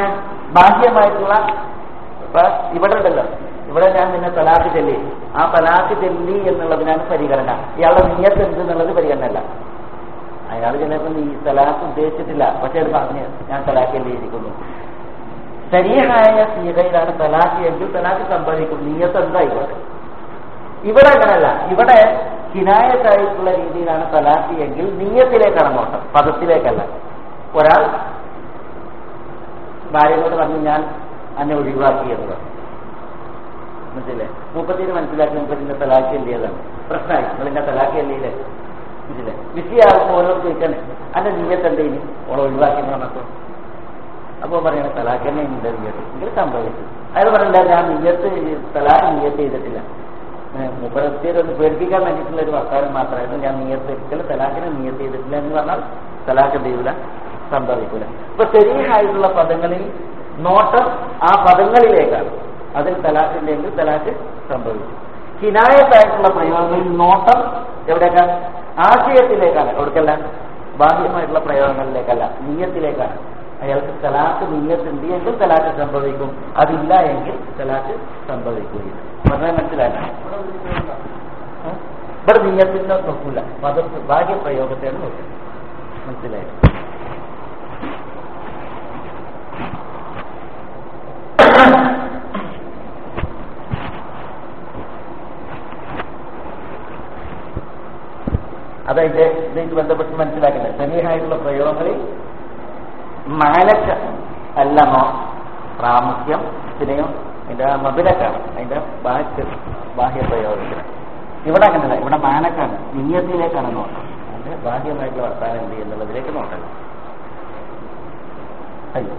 ബാഹ്യമായിട്ടുള്ള ഇപ്പൊ ഇവിടെ ഉണ്ടല്ലോ ഇവിടെ ഞാൻ നിന്നെ തലാക്ക് ചെല്ലി ആ തലാക്ക് ചെല്ലി എന്നുള്ളതിനാണ് പരിഗണന ഇയാളുടെ നീയത്ത് എന്ത് എന്നുള്ളത് പരിഗണന അല്ല അയാൾ ചിലപ്പോൾ ഈ തലാക്ക് ഉദ്ദേശിച്ചിട്ടില്ല പക്ഷെ അത് പറഞ്ഞ് ഞാൻ തലാക്ക് ചെല്ലിയിരിക്കുന്നു ശരീരമായ സീതയിലാണ് തലാക്ക് എങ്കിൽ തലാക്ക് സംഭവിക്കും നീയത്ത് എന്തായിക്കോട്ടെ ഇവിടെ അങ്ങനല്ല ഇവിടെ ഹിനായത്തായിട്ടുള്ള രീതിയിലാണ് തലാക്ക് എങ്കിൽ നീയത്തിലേക്കാണ് നോട്ടം പദത്തിലേക്കല്ല ഒരാൾ ഭാര്യയോട് പറഞ്ഞു ഞാൻ എന്നെ ഒഴിവാക്കി എന്ന് പറഞ്ഞു മനസ്സിലെ മുപ്പത്തിന് മനസ്സിലാക്കി മുപ്പത്തിന്റെ തലാക്ക് എന്തിയതാണ് പ്രശ്നമായി നിങ്ങൾ എന്നെ തലാക്ക് എന്തിയില്ലേ മനസ്സിലെ വിഷയാകുമ്പോൾ ഓരോ ചോദിക്കണേ അന്റെ നീയത്ത് എന്തേനി ഓളെ ഒഴിവാക്കി എന്ന് പറഞ്ഞപ്പോൾ അപ്പോൾ പറയണ തലാക്ക് തന്നെ ഉണ്ട് നീയത്ത് എങ്കിൽ സംഭവിച്ചു അയാൾ പറയില്ല ഞാൻ നീയത്ത് തലാക്ക് നീയത്ത് ചെയ്തിട്ടില്ല മുപ്പത്തിയൊന്ന് പേടിപ്പിക്കാൻ വേണ്ടിയിട്ടുള്ള ഒരു വർത്താനം മാത്രമായിരുന്നു ഞാൻ നീയത്ത് ഒരിക്കലും തലാക്കിനെ നീയത്ത് ചെയ്തിട്ടില്ല എന്ന് പറഞ്ഞാൽ തലാക്ക് എന്ത് ചെയ്യൂല സംഭവിക്കൂല ഇപ്പൊ ശരീരമായിട്ടുള്ള പദങ്ങളിൽ നോട്ടം ആ പദങ്ങളിലേക്കാണ് അതിൽ തലാഖിന്റെ എങ്കിൽ തലാഖ് സംഭവിച്ചു ഹിനായത്തായിട്ടുള്ള പ്രയോഗങ്ങളിൽ നോട്ടം എവിടേക്കാണ് ആശയത്തിലേക്കാണ് എവിടേക്കല്ല ബാഹ്യമായിട്ടുള്ള പ്രയോഗങ്ങളിലേക്കല്ല നീയത്തിലേക്കാണ് അയാൾക്ക് തലാഖ് നീയത്തുണ്ട് എങ്കിൽ തലാഖ് സംഭവിക്കും അതില്ല എങ്കിൽ തലാഖ് സംഭവിക്കുകയില്ല പറഞ്ഞാൽ മനസ്സിലാക്കാം ഇവിടെ നീയത്തിന്റെ നോക്കൂല മത ബാഹ്യ പ്രയോഗത്തെയാണ് നോക്കുക മനസ്സിലായി അതതിന്റെ ഇതിലേക്ക് ബന്ധപ്പെട്ട് മനസ്സിലാക്കുന്നത് ശരീരമായിട്ടുള്ള പ്രയോഗങ്ങളിൽ മാനക്ക അല്ലമോ പ്രാമുഖ്യം പിന്നെയോ അതിന്റെ മധുരക്കാണ് അതിന്റെ ബാഹ്യ ബാഹ്യ പ്രയോഗത്തിന് ഇവിടെ അങ്ങനെയല്ല ഇവിടെ മാനക്കാണ് നീയത്തിലേക്കാണ് നോട്ടം അതിന്റെ ബാഹ്യമായിട്ടുള്ള വർത്താനം എന്ത് എന്നുള്ളതിലേക്ക് നോക്കണം അയ്യോ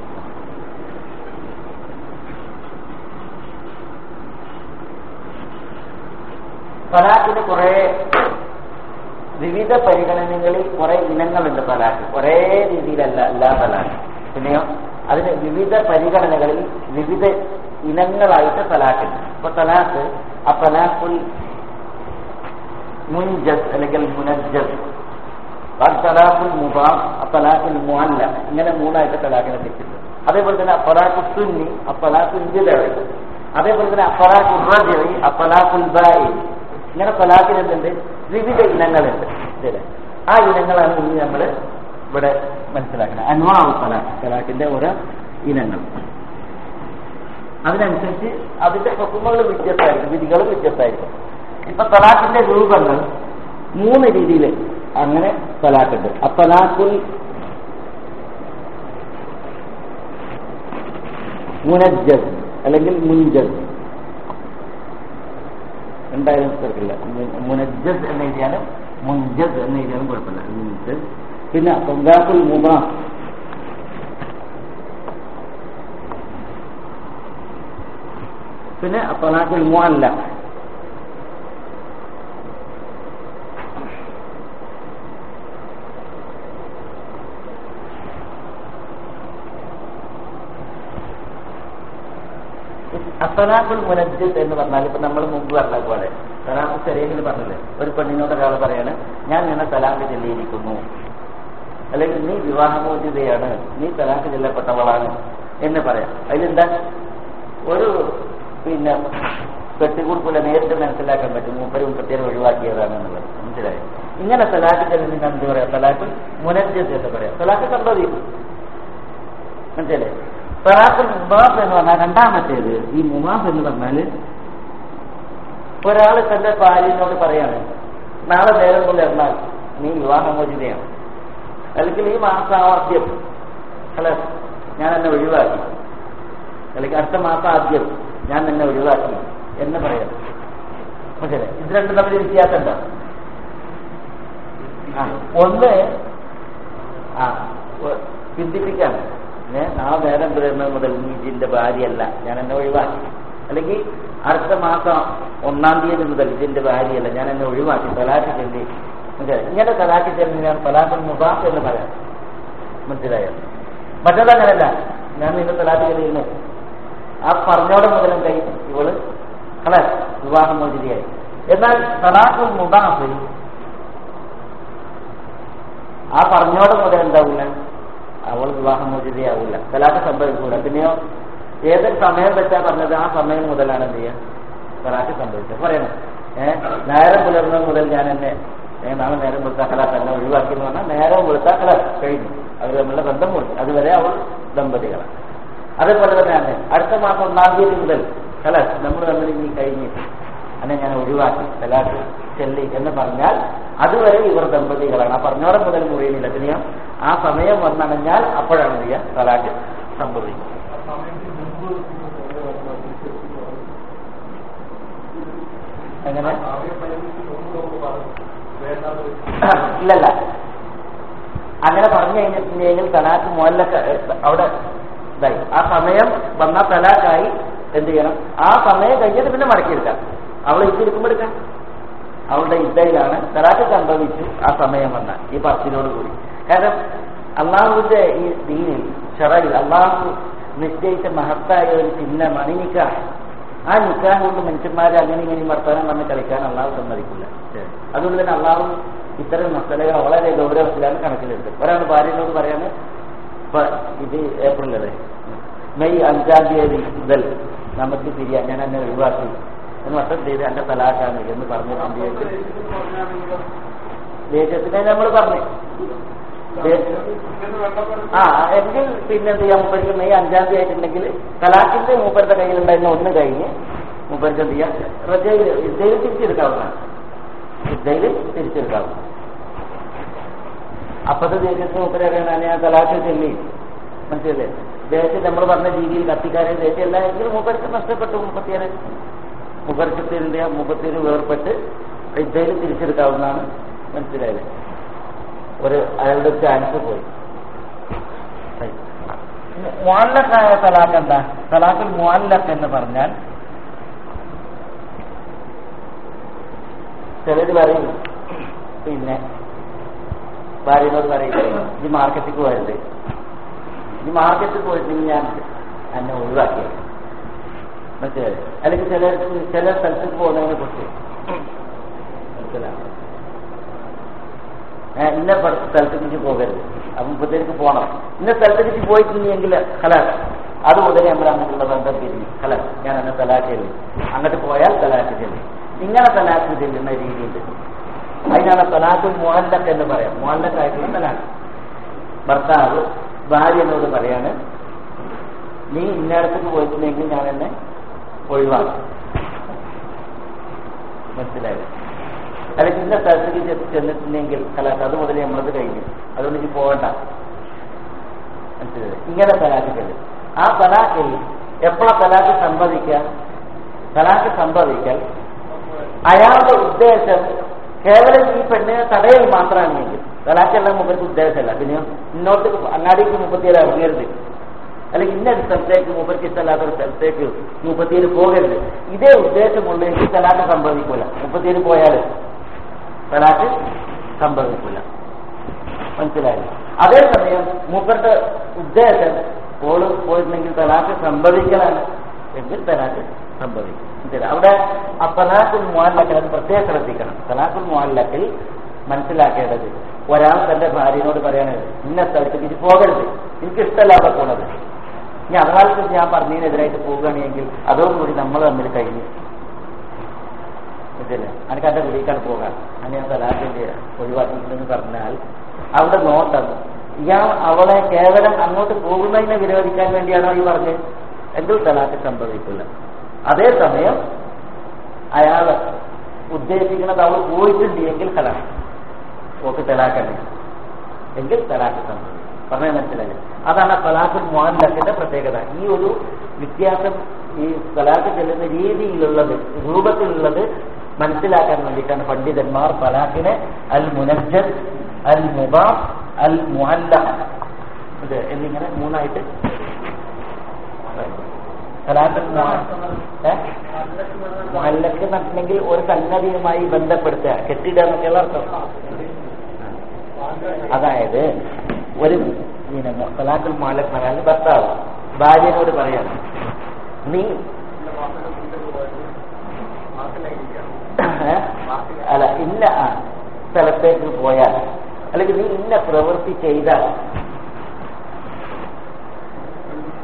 തലാഖിന് കുറെ വിവിധ പരിഗണനകളിൽ കുറെ ഇനങ്ങളുണ്ട് തലാഖ് ഒരേ രീതിയിലല്ല എല്ലാ തലാഖ് പിന്നെയോ അതിന് വിവിധ പരിഗണനകളിൽ വിവിധ ഇനങ്ങളായിട്ട് തലാഖുണ്ട് ഇപ്പൊ തലാഖ് ആ തലാഖുൽ മുൻജസ് അല്ലെങ്കിൽ മുനജ്ജസ് തലാഖുൽ മുബാം തലാഖുൽ മുഅല്ല ഇങ്ങനെ മൂന്നായിട്ട് തലാഖിനെ തിരിച്ചിട്ടുണ്ട് അതേപോലെ തന്നെ അപ്പലാഖു സുന്നി അപ്പലാഖുൽ ബിദഅ അതേപോലെ തന്നെ അപ്പലാഖുൽ റജഇ അപ്പലാഖുൽ ബായി ഇങ്ങനെ തലാഖിന് എന്തുണ്ട് വിവിധ ഇനങ്ങളുണ്ട് ശരി ആ ഇനങ്ങളാണ് ഇനി നമ്മൾ ഇവിടെ മനസ്സിലാക്കുന്നത് അൻവാവ് തലാഖ് തലാഖിന്റെ ഓരോ ഇനങ്ങൾ അതിനനുസരിച്ച് അതിന്റെ ഹുക്കുമകൾ വ്യത്യസ്തമായിരിക്കും വിധികളും വ്യത്യസ്തമായിരിക്കും ഇപ്പൊ തലാഖിന്റെ രൂപങ്ങൾ മൂന്ന് രീതിയിൽ അങ്ങനെ തലാഖുണ്ട് അത്തലാഖുൽ മുനജ്ജസ് അല്ലെങ്കിൽ മുൻജസ് എന്തായാലും കുഴപ്പമില്ല മുനജ്ജസ് എന്ന് എഴുതിയാലും മുൻജസ് എന്ന് എഴുതിയാലും കുഴപ്പമില്ല മുൻജസ് പിന്നെ തൊങ്കാക്കുൽ മുബാ പിന്നെ തൊലാഖുൽ മുഅല്ല അത്തലാഖുൽ മുനജ്ജസ് എന്ന് പറഞ്ഞാൽ ഇപ്പൊ നമ്മൾ മുമ്പ് പറഞ്ഞ പോലെ തലാഖ് ചെറിയെന്ന് പറഞ്ഞില്ലേ ഒരു പെണ്ണിനോട് ഒരാൾ പറയാണ് ഞാൻ നിന്നെ തലാഖ് ചെല്ലിയിരിക്കുന്നു അല്ലെങ്കിൽ നീ വിവാഹമോചിതയാണ് നീ തലാഖ് ചെല്ലപ്പെട്ടവളാണ് എന്ന് പറയാം അതിലെന്താ ഒരു പിന്നെ പെട്ടിക്കുറിപ്പില്ല നേരിട്ട് മനസ്സിലാക്കാൻ പറ്റും മൂപ്പരും പ്രത്യേകം ഒഴിവാക്കിയതാണ് എന്നുള്ളത് മനസ്സിലായി ഇങ്ങനെ തലാഖ് ചെല്ലുന്ന എന്ത് പറയാം തലാഖ് മുനജ്ജസ് എന്ന് പറയാം തലാഖ് സംഭവിക്കും മനസ്സിലായി തലാഖുൽ മുബാഫ് എന്ന് പറഞ്ഞാൽ രണ്ടാമത്തേത് ഈ മുബാഫ് എന്ന് പറഞ്ഞാൽ ഒരാൾ തന്റെ ഭാര്യനോട് പറയാണ് നാളെ നേരം പുലർന്നാൽ നീ വിവാഹമോചിതയാണ് അല്ലെങ്കിൽ ഈ മാസാദ്യം അല്ല ഞാൻ എന്നെ ഒഴിവാക്കി അല്ലെങ്കിൽ അടുത്ത മാസം ആദ്യം ഞാൻ നിന്നെ ഒഴിവാക്കി എന്ന് പറയാം മനസ്സിലായി ഇത് രണ്ടും തമ്മിൽ വ്യത്യാസം എന്താ ആ ഒന്ന് ആ ചിന്തിപ്പിക്കാണ് ഏ നാളെ നേരം പുലരുന്നത് മുതൽ നീ ഇതിന്റെ ഭാര്യയല്ല ഞാൻ എന്നെ ഒഴിവാക്കി അല്ലെങ്കിൽ അടുത്ത മാസം ഒന്നാം തീയതി മുതൽ ഇതിന്റെ ഭാര്യയല്ല ഞാൻ എന്നെ ഒഴിവാക്കി തലാഖ് ചെല്ലി മനസ്സിലായി ഇങ്ങനെ തലാഖ് ചെല്ലിനാണ് തലാഖുൽ മുബാഫ് എന്ന് പറയാം മനസ്സിലായോ മറ്റേതങ്ങനല്ല ഞാൻ നിന്റെ തലാഖ് ചെല്ലിയിരുന്നു ആ പറഞ്ഞോടെ മുതലും കൈ ഇവള് അല്ലെ വിവാഹം മോചിതയായി എന്നാൽ തലാഖുൽ മുബാഫ് ആ പറഞ്ഞോടെ മുതൽ എന്താവില്ല അവൾ വിവാഹമോചിതയാവില്ല തലാക്ക് സംഭവിക്കൂല പിന്നെയോ ഏതൊരു സമയം വെച്ചാ പറഞ്ഞത് ആ സമയം മുതലാണ് എന്ത് ചെയ്യുക തലാക്ക് സംഭവിച്ചത് പറയണം ഏഹ് നേരം പുലർന്നത് മുതൽ ഞാൻ എന്നെ ഏ, നാളെ നേരം വെളുത്താ കലാക്ക് എന്നെ ഒഴിവാക്കി എന്ന് പറഞ്ഞാൽ നേരം വെളുത്താ കലാക്ക് കഴിഞ്ഞു അവർ തമ്മിലുള്ള ബന്ധം മുറിച്ചു അതുവരെ അവൾ ദമ്പതികളാണ് അതേപോലെ തന്നെയാണ് അടുത്ത മാസം ഒന്നാം തീയതി മുതൽ കലാക്ക് നമ്മൾ തമ്മിൽ ഇനി കഴിഞ്ഞ് അന്നെ ഞാൻ ഒഴിവാക്കി കലാക്ക് ചെല്ലി എന്ന് പറഞ്ഞാൽ അതുവരെ ഇവർ ദമ്പതികളാണ് ആ പറഞ്ഞോടെ മുതൽ മുറിയുന്നില്ല പിന്നെയോ ആ സമയം വന്നണഞ്ഞാൽ അപ്പോഴാണ് എന്ത് ചെയ്യുക തലാക്ക് സംഭവിക്കുന്നത് എങ്ങനെ ഇല്ലല്ല അങ്ങനെ പറഞ്ഞു കഴിഞ്ഞിട്ടുണ്ടെങ്കിൽ തലാക്ക് മുതലൊക്കെ അവിടെ ഇതായി ആ സമയം വന്ന തലാക്കായി എന്ത് ചെയ്യണം ആ സമയം കഴിഞ്ഞിട്ട് പിന്നെ മടക്കിയെടുക്കാം അവൾ ഇരിക്കുമ്പോൾ എടുക്കാം അവളുടെ ഇദ്ദയിലാണ് തലാക്ക് സംഭവിച്ചു ആ സമയം വന്ന ഈ പത്തിനോട് കൂടി കാരണം അള്ളാഹുവിന്റെ ഈ ദീനിൽ ഷറയിൽ അള്ളാഹു നിശ്ചയിച്ച മഹത്തായ ഒരു ചിഹ്നമാണ് ഈ നിക്കാഹ് ആ നിക്കാഹ് കൊണ്ട് മനുഷ്യന്മാരെ അങ്ങനെ ഇങ്ങനെ വർത്തമാനം വന്ന് കളിക്കാൻ അള്ളാഹു സമ്മതിക്കില്ല അതുകൊണ്ട് തന്നെ അള്ളാഹു ഇത്തരം മസലകൾ വളരെ ഗൗരവത്തിലാണ് കണക്കിലെടുത്തത് ഒരാൾ ഭാര്യനോട് പറയാണ് ഇപ്പൊ ഇത് ഏപ്രിൽ അല്ലേ മെയ് അഞ്ചാം തീയതി മുതൽ നമുക്ക് പിരിയാൻ ഞാൻ എന്നെ ഒഴിവാക്കി എന്ന് വട്ടം ചെയ്ത് എന്റെ തലാക്കാണ് എന്ന് പറഞ്ഞിട്ടുണ്ട് ദേശത്തിനെ നമ്മൾ പറഞ്ഞു ദേശ- ആ എങ്കിൽ പിന്നെ എന്ത് ചെയ്യാം മൂപ്പർക്ക് മെയ് അഞ്ചാം തീയതി ആയിട്ടുണ്ടെങ്കിൽ തലാഖിന്റെ മൂപ്പരുടെ കയ്യിലുണ്ടായിരുന്ന ഒന്ന് കഴിഞ്ഞ് മൂപ്പർക്ക് എന്ത് ചെയ്യാം റജയിൽ ഇദ്ദയിൽ തിരിച്ചെടുക്കാവുന്നതാണ് ഇദ്ദയിൽ തിരിച്ചെടുക്കാവുന്ന അപ്പത്തെ ദേശത്ത് മൂപ്പരറിയാൻ ഞാൻ തലാഖ് ചെല്ലി മനസ്സിലല്ലേ ദേശം നമ്മൾ പറഞ്ഞ രീതിയിൽ കത്തിക്കാരെ ദേശം അല്ല എങ്കിൽ മൂപ്പർക്ക് നഷ്ടപ്പെട്ടു മുപ്പത്തിയാറ് മുപ്പത്തിൻ്റെ മുപ്പത്തിന് വേർപെട്ട് ഇദ്ദയിൽ തിരിച്ചെടുക്കാവുന്നതാണ് മനസ്സിലായത് ഒരു അയാളുടെ ചാൻസ് പോയി മുഅല്ലഖായ തലാഖ് എന്താ തലാഖുൽ മുഅല്ലഖ് എന്ന് പറഞ്ഞാൽ ചിലര് പറയും പിന്നെ ഭാര്യനോട് പറയും ഈ മാർക്കറ്റിൽ പോയത് ഈ മാർക്കറ്റിൽ പോയിട്ട് ഞാൻ എന്നെ ഒഴിവാക്കിയത് മനസ്സിലായി അല്ലെങ്കിൽ ചില ചില സ്ഥലത്തേക്ക് പോകുന്നതിനെ കുറിച്ച് മനസ്സിലാവും ഏഹ് ഇന്ന പ- സ്ഥലത്തേക്ക് പോകരുത് അപ്പം മുപ്പത്തേക്ക് പോകണം ഇന്ന സ്ഥലത്തേക്ക് പോയിട്ടുണ്ടെങ്കിൽ ഹലാൽ അത് മുതൽ നമ്മൾ അങ്ങനെയുള്ള ബന്ധം പിരിഞ്ഞു ഹലാൽ ഞാൻ എന്നെ തലാക്ക് ചെല്ലി അങ്ങോട്ട് പോയാൽ തലാക്ക് ചെല്ലി ഇങ്ങനെ തലാക്ക് ചെല്ലുന്ന രീതിയുണ്ട് അതിനാണ് തലാഖുൽ മുഹല്ലക്ക് എന്ന് പറയാം മുഹല്ലക്കായിട്ടുള്ള തലാഖ് ഭർത്താവ് ഭാര്യനോട് പറയാണ് നീ ഇന്നയിടത്തേക്ക് പോയിട്ടുണ്ടെങ്കിൽ ഞാൻ എന്നെ ഒഴിവാക്കും മനസ്സിലായത് അല്ലെങ്കിൽ ഇന്ന സ്ഥലത്തേക്ക് ചെ- ചെന്നിട്ടുണ്ടെങ്കിൽ കലാക്ക് അത് മുതൽ നമ്മളത് കഴിഞ്ഞു അതുകൊണ്ട് ഇനി പോകണ്ട മനസ്സിലായത് ഇങ്ങനെ തലാക്ക് ചെല്ലും ആ തലാക്കിൽ എപ്പോഴാ തലാക്ക് സംഭവിക്കുക തലാക്ക് സംഭവിക്കൽ അയാളുടെ ഉദ്ദേശം കേവലം ഈ പെണ്ണിനെ തടയൽ മാത്രമാണെങ്കിൽ തലാക്കല്ല മുമ്പർക്ക് ഉദ്ദേശമല്ല പിന്നെ ഇന്നോട്ട് അങ്ങാടിക്ക് മുപ്പത്തിയേഴ് ഇറങ്ങരുത് അല്ലെങ്കിൽ ഇന്ന ഒരു സ്ഥലത്തേക്ക് മൂപ്പർക്ക് ഇഷ്ടമല്ലാത്ത ഒരു സ്ഥലത്തേക്ക് മുപ്പത്തിയേഴ് പോകരുത് ഇതേ ഉദ്ദേശമുള്ളെങ്കിൽ തലാക്ക് സംഭവിക്കൂല മുപ്പത്തിയേഴ് പോയാൽ തലാക്ക് സംഭവിക്കില്ല മനസ്സിലായില്ല അതേസമയം മൂപ്പരുടെ ഉദ്ദേശം ഓള് പോയിട്ടുണ്ടെങ്കിൽ തലാക്ക് സംഭവിക്കലാണ് എങ്കിൽ തലാക്ക് സംഭവിക്കും മനസ്സിലായി അവിടെ ആ തലാഖുൽ മുഅല്ലഖിൽ അത് പ്രത്യേകം ശ്രദ്ധിക്കണം തലാഖുൽ മുഅല്ലഖിൽ മനസ്സിലാക്കേണ്ടത് ഒരാൾ തന്റെ ഭാര്യനോട് പറയണത് ഇന്ന സ്ഥലത്തേക്ക് ഇത് പോകരുത് എനിക്ക് ഇഷ്ടമല്ലാതെ പോണത് ഇനി അതുകാലത്ത് ഞാൻ പറഞ്ഞതിനെതിരായിട്ട് പോവുകയാണെങ്കിൽ അതോടുകൂടി നമ്മൾ തമ്മിൽ കഴിഞ്ഞു മനസ്സിലെ എനിക്ക് എന്റെ കുടിക്കാണ് പോകാം അങ്ങനെ ഞാൻ തലാഖിന്റെ ഒഴിവാക്കിയിട്ടുണ്ടെന്ന് പറഞ്ഞാൽ അവിടെ നോട്ടം ഇയാൾ അവളെ കേവലം അങ്ങോട്ട് പോകുന്നതിനെ വിരോധിക്കാൻ വേണ്ടിയാണോ ഈ പറഞ്ഞത് എങ്കിൽ തലാഖ് സംഭവിക്കില്ല അതേസമയം അയാൾ ഉദ്ദേശിക്കുന്നത് അവൾ പോയിട്ടുണ്ട് എങ്കിൽ തലാഖ് ഓക്ക് തലാഖല്ലേ എങ്കിൽ തലാഖ് സംഭവിക്കും പറഞ്ഞാൽ മനസ്സിലായി അതാണ് തലാഖുൽ മുഅല്ലഖിന്റെ പ്രത്യേകത ഈ ഒരു വ്യത്യാസം ഈ തലാഖ് ചെല്ലുന്ന രീതിയിലുള്ളത് രൂപത്തിലുള്ളത് മനസ്സിലാക്കാൻ വേണ്ടിയിട്ടാണ് പണ്ഡിതന്മാർ തലാഖിനെ അൽ മുനജ്ജദ് അൽ മുബാഫ് അൽ മുഅല്ലഖ് ഇത് എന്നിങ്ങനെ മൂന്നായിട്ട് തലാഖുൽ മുഅല്ലഖ് എന്നിട്ടുണ്ടെങ്കിൽ ഒരു സംഗതിയുമായി ബന്ധപ്പെടുത്തുക കെട്ടിടുക എന്നൊക്കെയുള്ള അർത്ഥം അതായത് ഒരു പിന്നെ തലാഖുൽ മുഅല്ലഖ് പറയാൻ ഭർത്താവ് ഭാര്യനോട് പറയാണ് നീ ഏ? അല്ല ഇന്ന ആ, സ്ഥലത്തേക്ക് പോയാൽ അല്ലെങ്കിൽ നീ ഇന്ന പ്രവൃത്തി ചെയ്താൽ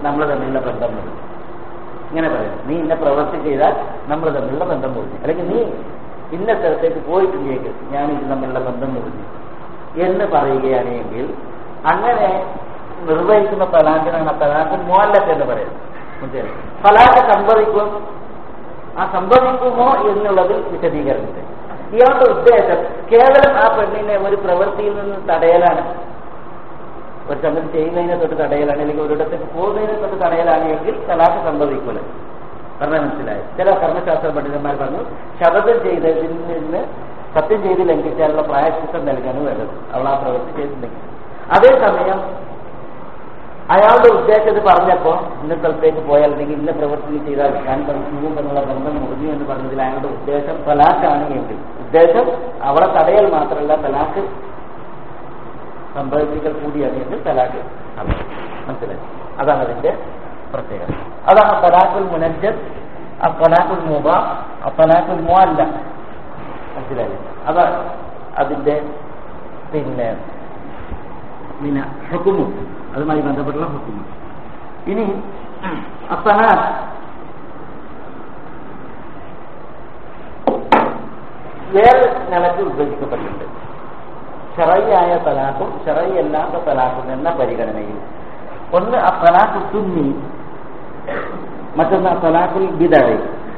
നമ്മൾ തമ്മിലുള്ള ബന്ധം മുറിഞ്ഞു ഇങ്ങനെ പറയാം നീ ഇന്ന പ്രവൃത്തി ചെയ്താൽ നമ്മൾ തമ്മിലുള്ള ബന്ധം മുറിഞ്ഞു അല്ലെങ്കിൽ നീ ഇന്ന സ്ഥലത്തേക്ക് പോയിട്ടില്ലെങ്കിൽ ഞാൻ ഇത് തമ്മിലുള്ള ബന്ധം മുറിഞ്ഞു എന്ന് പറയുകയാണെങ്കിൽ അങ്ങനെ നിർവഹിക്കുന്ന തലാഖിനാണ് തലാഖിൻ മോല്ലത്ത് എന്ന് പറയുന്നത് മനസ്സിലായി തലാഖ് സംഭവിക്കും ആ സംഭവിക്കുമോ എന്നുള്ളതിൽ വിശദീകരണമുണ്ട് ഇയാളുടെ ഉദ്ദേശം കേവലം ആ പെണ്ണിനെ ഒരു പ്രവൃത്തിയിൽ നിന്ന് തടയലാണ് ഒരു സംഗതി ചെയ്യുന്നതിനെ തൊട്ട് തടയലാണ് അല്ലെങ്കിൽ ഒരിടത്തേക്ക് പോകുന്നതിനെ തൊട്ട് തടയലാണ് എങ്കിൽ തലാഖ് സംഭവിക്കൂല പറഞ്ഞാൽ മനസ്സിലായി ചില കർമ്മശാസ്ത്ര പണ്ഡിതന്മാർ പറഞ്ഞു ശബ്ദം ചെയ്തതിൽ നിന്ന് സത്യം ചെയ്ത് ലംഘിച്ചാലുള്ള പ്രായശ്ചിത്തം നൽകാണ് വേണ്ടത് അവൾ ആ പ്രവൃത്തി ചെയ്തിട്ടുണ്ടെങ്കിൽ അതേസമയം അയാളുടെ ഉദ്ദേശം ഇത് പറഞ്ഞപ്പോ ഇന്ന സ്ഥലത്തേക്ക് പോയാൽ അല്ലെങ്കിൽ ഇന്ന പ്രവൃത്തി ചെയ്താൽ ഞാൻ മുമ്പ് എന്നുള്ള ബന്ധം മുറിഞ്ഞു എന്ന് പറഞ്ഞതിൽ അയാളുടെ ഉദ്ദേശം തലാഖാണ് എങ്കിൽ ഉദ്ദേശം അവളെ തടയൽ മാത്രമല്ല തലാഖ് സംഭവിക്കൽ കൂടിയാണ് എങ്കിൽ തലാഖ് സംഭവിക്കും മനസ്സിലായി അതാണ് അതിന്റെ പ്രത്യേകത അതാണ് തലാഖുൽ മുനജ്ജൽ അത്തലാഖുൽ മുബ അത്തലാഖുൽ മുഅല്ല മനസ്സിലായി അതാണ് അതിന്റെ പിന്നെ പിന്നെ ഹുക്കുമും അതുമായി ബന്ധപ്പെട്ടുള്ള ഹുക്കുമും ഇനി അത്തലാഖ് വേറെ നിലക്ക് വിഭജിക്കപ്പെട്ടിട്ടുണ്ട് ഷറയായ തലാഖും ഷറയല്ലാത്ത തലാഖും എന്ന പരിഗണനയിൽ ഒന്ന് ആ തലാഖ് സുന്നി മറ്റൊന്ന് ആ തലാഖുൽ ബിദഴി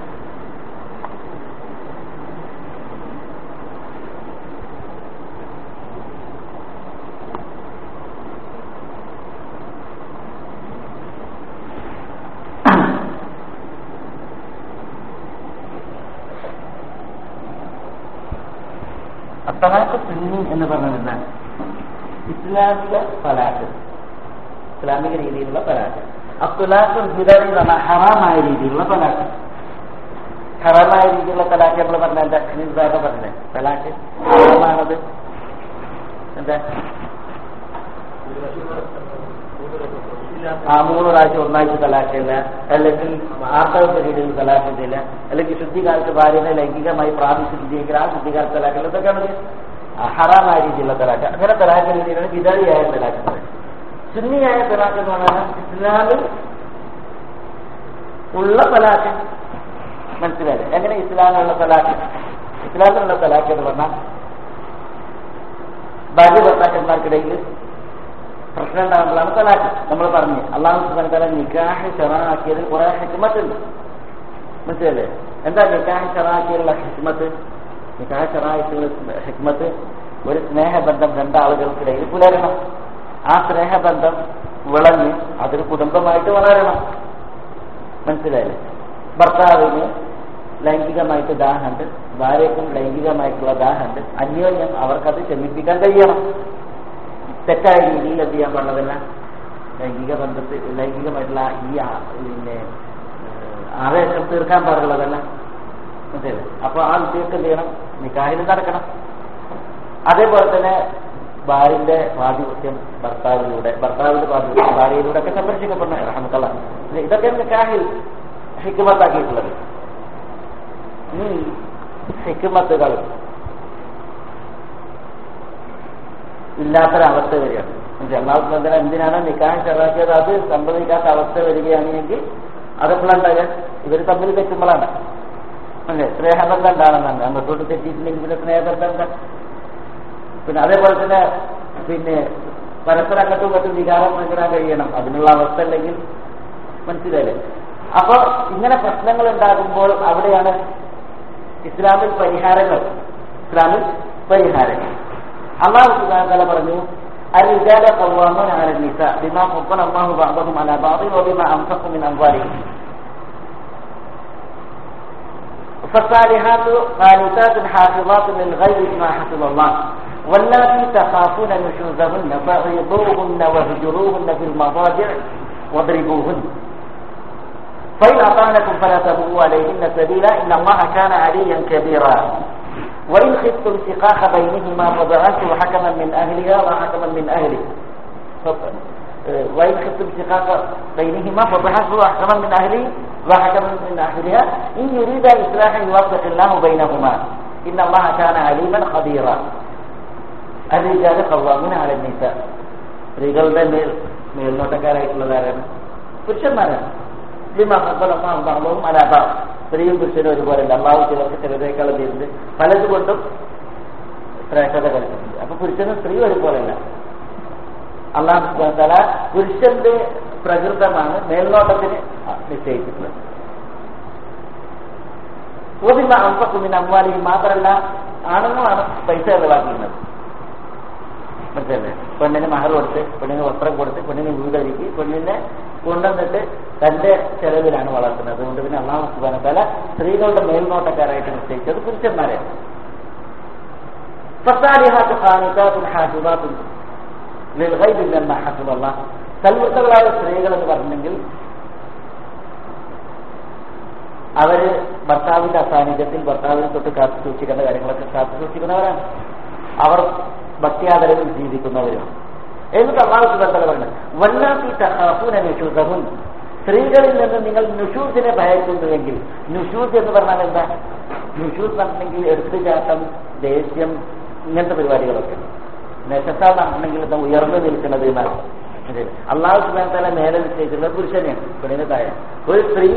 തലാഖ് സുന്നി എന്ന് പറഞ്ഞത് എന്താണ് ഇസ്ലാമിക തലാഖ് ഇസ്ലാമിക രീതിയിലുള്ള തലാഖ് അത്തുലാഖ് ബിദറി എന്ന് പറഞ്ഞാൽ ഹറാമായ രീതിയിലുള്ള തലാഖ് ഹറാമായ രീതിയിലുള്ള തലാഖ് നമ്മൾ പറഞ്ഞ എന്താ നിസ്സാരം പറഞ്ഞത് തലാഖ് ഹറാമാണത് എന്താ ആ മൂന്ന് പ്രാവശ്യം ഒന്നാഴ്ച തലാക്കില്ല അല്ലെങ്കിൽ ആർത്തവ പീരീഡിൽ തലാക്കില്ല അല്ലെങ്കിൽ ശുദ്ധികാലത്ത് ഭാര്യനെ ലൈംഗികമായി പ്രാപിച്ചിരിക്കുക ആ ശുദ്ധികാലത്ത് തലാക്കില്ല ഇതൊക്കെയാണ് ഹറാമായ രീതിയിലുള്ള തലാക്ക് അങ്ങനെ തലാക്ക് രീതിയിലാണ് വിതറിയായ തലാക്ക് എന്ന് പറയുന്നത് സുന്നിയായ തലാക്ക് എന്ന് പറഞ്ഞാൽ ഇസ്ലാമിൽ ഉള്ള തലാക്ക് മനസ്സിലായില്ലേ എങ്ങനെ ഇസ്ലാമിലുള്ള തലാക്ക് ഇസ്ലാമിലുള്ള തലാക്ക് എന്ന് പറഞ്ഞാൽ ഭാര്യ ഭർത്താക്കന്മാർക്കിടയിൽ പ്രശ്നം ഉണ്ടാകുമ്പോഴാണ് തലാക്ക് നമ്മൾ പറഞ്ഞു അള്ളാഹു സുബാൻ തല നിക്കാഹ് ഷറാക്കിയതിൽ കുറെ ഹിക്മത്തുണ്ട് മനസ്സിലല്ലേ എന്താ നിക്കാഹ് ഷറാക്കിയുള്ള ഹിക്മത്ത് നിക്കാഹ് ഷറായിട്ടുള്ള ഹിക്മത്ത് ഒരു സ്നേഹബന്ധം രണ്ടാളുകൾക്കിടയിൽ പുലരണം ആ സ്നേഹബന്ധം വിളഞ്ഞ് അതൊരു കുടുംബമായിട്ട് വളരണം മനസ്സിലായില്ലേ ഭർത്താവിന് ലൈംഗികമായിട്ട് ദാഹമുണ്ട് ഭാര്യയ്ക്കും ലൈംഗികമായിട്ടുള്ള ദാഹമുണ്ട് അന്യോന്യം അവർക്കത് ക്ഷമിപ്പിക്കാൻ കഴിയണം തെറ്റായ രീതിയിൽ എന്ത് ചെയ്യാൻ പാടില്ല ലൈംഗിക ബന്ധത്തിൽ ലൈംഗികമായിട്ടുള്ള ഈ ആ- പിന്നെ ഏഹ്, ആവേശം തീർക്കാൻ പാടുള്ളതല്ല മനസ്സിലായില്ലേ അപ്പൊ ആ വിഷയത്തിൽ എന്ത് ചെയ്യണം നിക്കാഹിൽ നടക്കണം അതേപോലെ തന്നെ ഭാര്യന്റെ പാതിപത്യം ഭർത്താവിലൂടെ ഭർത്താവിന്റെ പാതിപത്യം ഭാര്യയിലൂടെ ഒക്കെ സംരക്ഷിക്കപ്പെടണം റഹമത്തല്ല ഇതൊക്കെ നിക്കാഹിൽ ഹിക്കുമത്താക്കിയിട്ടുള്ളത് ഈ ഹിക്കുമത്തുകൾ ഇല്ലാത്തൊരവസ്ഥ വരികയാണ് അള്ളാഹുബന്ധന എന്തിനാണ് നിക്കാഹ് ചെറാക്കിയത് അത് സംഭവിക്കാത്ത അവസ്ഥ വരികയാണെങ്കിൽ അതെപ്പോഴുണ്ടാകുക ഇവർ തമ്മിൽ തെറ്റുമ്പോഴാണ് അല്ലേ സ്നേഹബന്ധം ഉണ്ടാകുന്നതാണ് അങ്ങോട്ടോട്ട് തെറ്റിയിട്ടുണ്ടെങ്കിൽ പിന്നെ സ്നേഹബന്ധം എന്താ പിന്നെ അതേപോലെ തന്നെ പിന്നെ പരസ്പരം അങ്ങോട്ടും ഇങ്ങോട്ടും വികാരം പങ്കിടാൻ കഴിയണം അതിനുള്ള അവസ്ഥ അല്ലെങ്കിൽ മനസ്സിലായില്ലേ അപ്പൊ ഇങ്ങനെ പ്രശ്നങ്ങൾ ഉണ്ടാകുമ്പോൾ അവിടെയാണ് ഇസ്ലാമിൽ പരിഹാരങ്ങൾ ഇസ്ലാമിൽ പരിഹാരങ്ങൾ അള്ളാഹു സുബാന പറഞ്ഞു الرجال قوامون على النساء بما فضل الله بعضهم على بعض وبما انفقوا من اموالهم فالصالحات قانتات حافظات للغيب بما حفظ الله واللاتي تخافون نشوزهن فعظوهن واهجروهن في المضاجع واضربوهن فإن أطعنكم فلا تبغوا عليهن سبيلا إن الله كان عليا كبيرا وإن خفتم شقاق بينهما فبعثوا حكما من أهلها وحكما من أهله ف- وإن خفتم شقاق بينهما فبعثوا حكما من أهله وحكما من أهلها إن يريد إصلاحا يوفق الله بينهما إن الله كان عليما خبيرا الرجال قوامون على النساء സ്ത്രീകളുടെ മേൽ മേൽനോട്ടക്കാരായിട്ടുള്ളതാരാണ് പുരുഷന്മാരാണ് ലിമാഹബലമാവും അലാബ സ്ത്രീയും പുരുഷനും ഒരുപോലെ അല്ല അള്ളാഹു ചിലർക്ക് ചിലരേക്കാൾ ചെയ്തിട്ട് പലതുകൊണ്ടും ശ്രേഷ്ഠത കളിച്ചിട്ടുണ്ട് അപ്പൊ പുരുഷനും സ്ത്രീ ഒരുപോലെയല്ല അള്ളാഹു തല പുരുഷന്റെ പ്രകൃതമാണ് മേൽനോട്ടത്തിന് നിശ്ചയിച്ചിട്ടുള്ളത് ഓതിമ അമ്പക്കുമിന് അമ്മാലിയും മാത്രമല്ല ആണുങ്ങളാണ് പൈസ ചെലവാക്കുന്നത് മനസ്സിലല്ലേ പെണ്ണിന് മഹർ കൊടുത്ത് പെണ്ണിന് വസ്ത്രം കൊടുത്ത് പെണ്ണിന് വീടൊരുക്കി പെണ്ണിനെ കൊണ്ടുവന്നിട്ട് തന്റെ ചെലവിലാണ് വളർത്തുന്നത് അതുകൊണ്ട് പിന്നെ അള്ളാഹു സുബാനത്താല സ്ത്രീകളുടെ മേൽനോട്ടക്കാരായിട്ട് നിശ്ചയിച്ചത് പുരുഷന്മാരെയാണ് ഫസാലിഹാത്ത് ഖാനിതാത്തുൻ ഹാഫിദാത്തുൻ ലിൽഗൈബി മിമ്മ ഹഫിദല്ലാഹ് സൽവൃത്തകളായ സ്ത്രീകൾ എന്ന് പറഞ്ഞെങ്കിൽ അവര് ഭർത്താവിന്റെ അസാന്നിധ്യത്തിൽ ഭർത്താവിനെ തൊട്ട് കാത്തു സൂക്ഷിക്കേണ്ട കാര്യങ്ങളൊക്കെ കാത്തു സൂക്ഷിക്കുന്നവരാണ് അവർ ഭക്തിയാദരവിൽ ജീവിക്കുന്നവരാണ് എന്നിട്ട് അള്ളാഹു സുബത്തല പറയുന്നത് വല്ലാത്തി തഹാഫൂന നിഷൂസഹുൻ സ്ത്രീകളിൽ നിന്ന് നിങ്ങൾ നുഷൂസിനെ ഭയക്കുന്നുവെങ്കിൽ നുഷൂസ് എന്ന് പറഞ്ഞാൽ എന്താ നുഷൂസ് പറഞ്ഞെങ്കിൽ എടുത്തുചാട്ടം ദേഷ്യം ഇങ്ങനത്തെ പരിപാടികളൊക്കെ നെശത്താൽ നടത്തണമെങ്കിൽ എന്താ ഉയർന്നു നിൽക്കുന്നത് എന്നാണ് അള്ളാഹു സുബാനത്തല നേരെ നിശ്ചയിച്ചിട്ടുള്ള പുരുഷനെയാണ് പെണ്ണിന് താഴെ ഒരു സ്ത്രീ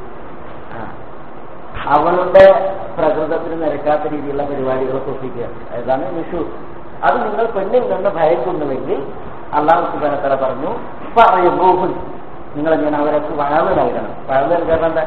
അവളുടെ പ്രകൃതത്തിന് നിരക്കാത്ത രീതിയിലുള്ള പരിപാടികൾ സൃഷ്ടിക്കുക ഏതാണ് നിഷു അത് നിങ്ങൾ പെണ്ണിൽ നിന്ന് ഭയക്കുന്നുവെങ്കിൽ അള്ളാഹു സുബാനത്തല പറഞ്ഞു പറയുബോഹുൻ നിങ്ങൾ ഇങ്ങനെ അവരൊക്കെ വഴവ് നൽകണം വഴവ് നൽകാൻ എന്താ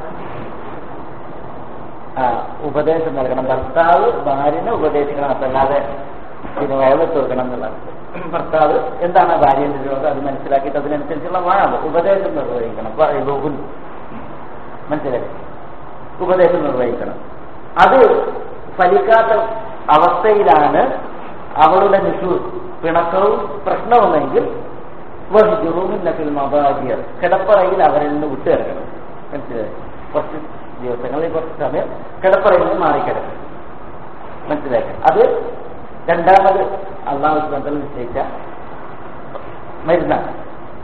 ആ ഉപദേശം നൽകണം ഭർത്താവ് ഭാര്യനെ ഉപദേശിക്കണം അതല്ലാതെ പിന്നെ വയവത്ത് കൊടുക്കണം എന്നുള്ളത് ഭർത്താവ് എന്താണ് ഭാര്യന്റെ രോഗം അത് മനസ്സിലാക്കിയിട്ട് അതിനനുസരിച്ചുള്ള വാഴവ് ഉപദേശം നിർവഹിക്കണം പറയുബോഹുൻ മനസ്സിലായി ഉപദേശം നിർവഹിക്കണം അത് ഫലിക്കാത്ത അവസ്ഥയിലാണ് അവളുടെ നിഷു പിണക്കവും പ്രശ്നവുമെങ്കിൽ വഹിജുറുമിന്നഫിൽ മബാജിയർ കിടപ്പറയിൽ അവരിൽ നിന്ന് വിട്ടുകിടക്കണം മനസ്സിലായി കുറച്ച് ദിവസങ്ങളിൽ കുറച്ച് സമയം കിടപ്പറയിൽ നിന്ന് മാറിക്കിടക്കണം മനസ്സിലാക്കി അത് രണ്ടാമത് അള്ളാഹു ബന്ധം നിശ്ചയിച്ച മരുന്നാണ്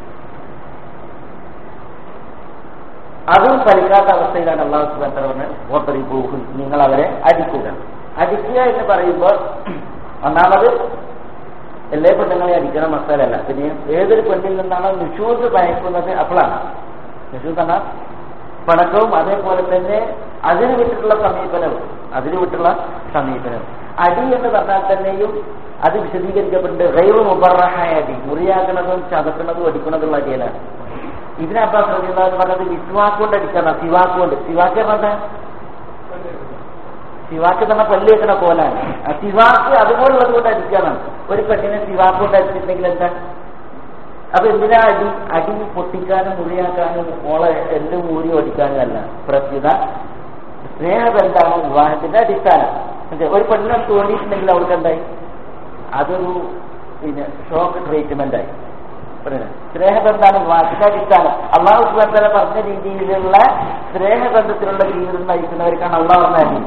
അതും ഫലിക്കാത്ത അവസ്ഥയിലാണ് അള്ളാഹു സുബാൻ പറഞ്ഞത് ഓപ്പറി പൂഹുൻ നിങ്ങൾ അവരെ അടിക്കുക അടിക്കുക എന്ന് പറയുമ്പോൾ ഒന്നാമത് എല്ലാ പെണ്ണുങ്ങളെ അടിക്കണ മസാലല്ല പിന്നെ ഏതൊരു പെണ്ണിൽ നിന്നാണോ നിഷൂസ് ഭയക്കുന്നത് അപ്പോഴാണ് നിഷൂസ് എന്നാൽ പണക്കവും അതേപോലെ തന്നെ അതിന് വിട്ടിട്ടുള്ള സമീപനവും അതിന് വിട്ടുള്ള സമീപനവും അടി എന്ന് പറഞ്ഞാൽ തന്നെയും അത് വിശദീകരിക്കപ്പെട്ടിട്ട് റൈവ് മുബറഹായ അടി മുറിയാക്കുന്നതും ചതക്കുന്നതും അടിക്കുന്നതുള്ള അടിയലാണ് ഇതിനെ അബ്ബാസ് റബിന്ന് പറഞ്ഞത് വിസ്വാക്ക് കൊണ്ട് അടിക്കണം സിവാക്ക് കൊണ്ട് സിവാക്ക് പറഞ്ഞ സിവാക്ക് തന്നെ പല്ല് വെക്കണ പോലാണ് ആ സിവാക്ക് അതുപോലുള്ളത് കൊണ്ട് അടിക്കണം ഒരു പെണ്ണിനെ സിവാക്ക് കൊണ്ട് അടിച്ചിട്ടുണ്ടെങ്കിൽ എന്താ അപ്പൊ എന്തിനാ അടി അടി പൊട്ടിക്കാനും മുറിയാക്കാനും ഓളെ എല്ലും ഊരി ഓടിക്കാനും അല്ല പ്രത്യുത സ്നേഹബന്ധാണ് വിവാഹത്തിന്റെ അടിസ്ഥാനം ഒരു പെണ്ണിനെ തോന്നിയിട്ടുണ്ടെങ്കിൽ അവൾക്ക് എന്തായി അതൊരു പിന്നെ ഷോക്ക് ട്രീറ്റ്മെന്റ് ആയി സ്നേഹബന്ധാണ് വിവാഹത്തിന്റെ അടിസ്ഥാനം അള്ളാഹു സുബന്ധന പറഞ്ഞ രീതിയിലുള്ള സ്നേഹബന്ധത്തിലുള്ള ജീവിതം നയിക്കുന്നവർക്കാണ് അള്ളാഹു പറഞ്ഞ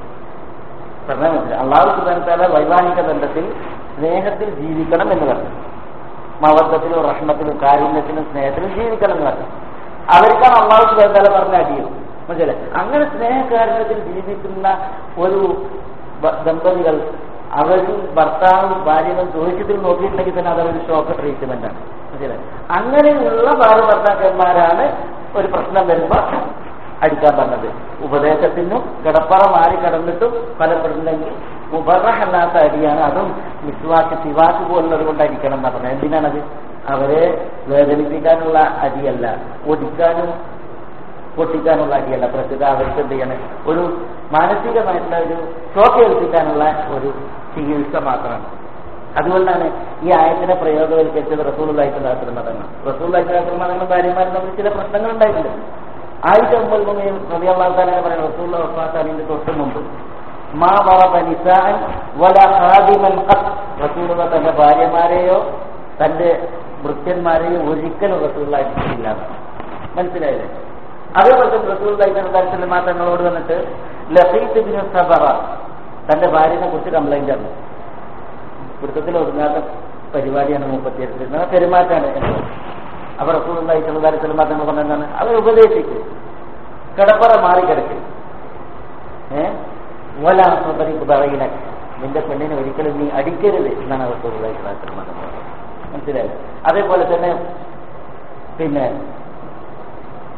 പറഞ്ഞാൽ മനസ്സിലായി അള്ളാഹു സുബന്ധന വൈവാഹിക ബന്ധത്തിൽ സ്നേഹത്തിൽ ജീവിക്കണം എന്ന് പറഞ്ഞു മവത്വത്തിലും റഹ്മത്തിലും കാരുണ്യത്തിലും സ്നേഹത്തിലും ജീവിക്കണം എന്ന് പറഞ്ഞു അവർക്കാണ് അള്ളാഹു സുബന്ധന പറഞ്ഞ അടിയും മനസ്സിലായി അങ്ങനെ സ്നേഹകാരുണ്യത്തിൽ ജീവിക്കുന്ന ഒരു ദമ്പതികൾ അവർ ഭർത്താവും ഭാര്യകളും ചോദിച്ചതിൽ നോക്കിയിട്ടുണ്ടെങ്കിൽ തന്നെ അതൊരു ഷോക്ക് ട്രീറ്റ്മെന്റ് ആണ് മനസ്സിലായി അങ്ങനെയുള്ള ഭാര്യ ഭർത്താക്കന്മാരാണ് ഒരു പ്രശ്നം വരുമ്പോൾ അടിക്കാൻ പറഞ്ഞത് ഉപദേശത്തിനും കിടപ്പറ മാറി കിടന്നിട്ടും ഫലപ്പെടുന്നെങ്കിൽ ഉപറഹല്ലാത്ത അടിയാണ് അതും മിസ്വാക്ക് സിവാക്ക് പോലുള്ളത് കൊണ്ട് അടിക്കണം എന്നാ പറഞ്ഞത് എന്തിനാണത് അവരെ വേദനിപ്പിക്കാനുള്ള അടിയല്ല ഒടിക്കാനും പൊട്ടിക്കാനുള്ള അടിയല്ല പ്രത്യേക അവർക്ക് എന്ത് ചെയ്യണം ഒരു മാനസികമായിട്ടുള്ള ഒരു ഷോക്ക് ഏൽപ്പിക്കാനുള്ള ഒരു ചികിത്സ മാത്രമാണ് അതുകൊണ്ടാണ് ഈ ആയത്തിനെ പ്രയോഗവൽക്കരിച്ചത് റസൂലായിട്ട് നടത്തുന്നതാണ് റസൂലായിട്ട് നടത്തുന്ന ഭാര്യമാരിൽ തമ്മിൽ ചില പ്രശ്നങ്ങൾ ഉണ്ടായിട്ടുണ്ട് ആയിരത്തി ഒമ്പത് മുന്നിൽ റബിയാളാനെ പറയുന്ന റസൂള്ള വഫാത്താനിന്റെ തൊട്ട് മുമ്പ് മാ നിസാൻ വല ഹാദിമൻ റസൂലുള്ള തന്റെ ഭാര്യമാരെയോ തന്റെ വൃത്യന്മാരെയോ ഒരിക്കലും റസൂള്ളായിട്ടില്ല മനസ്സിലായില്ലേ അതേപോലെ തന്നെ റസൂള്ളായിട്ട് മാറ്റങ്ങളോട് വന്നിട്ട് ലഫീത്ത് ബിൻ സബറ തന്റെ ഭാര്യനെ കുറിച്ച് കംപ്ലൈന്റ് ആണ് പിടുത്തത്തിൽ ഒതുങ്ങാത്ത പരിപാടിയാണ് മുപ്പത്തിയെട്ട് പെരുമാറ്റാണ് എന്നത് അപ്പൊ റസൂലുള്ളാഹി സ്വല്ലല്ലാഹി അലൈഹി വസല്ലം തങ്ങൾ പറഞ്ഞതാണ് അവർ ഉപദേശിക്കും കിടപ്പറ മാറി കിടക്കും ഏഹ് വലാസറിക്ക് പറയില്ല നിന്റെ പെണ്ണിനെ ഒരിക്കലും നീ അടിക്കരുത് എന്നാണ് റസൂലുള്ളാഹി സ്വല്ലല്ലാഹി അലൈഹി വസല്ലം മനസ്സിലായത് അതേപോലെ തന്നെ പിന്നെ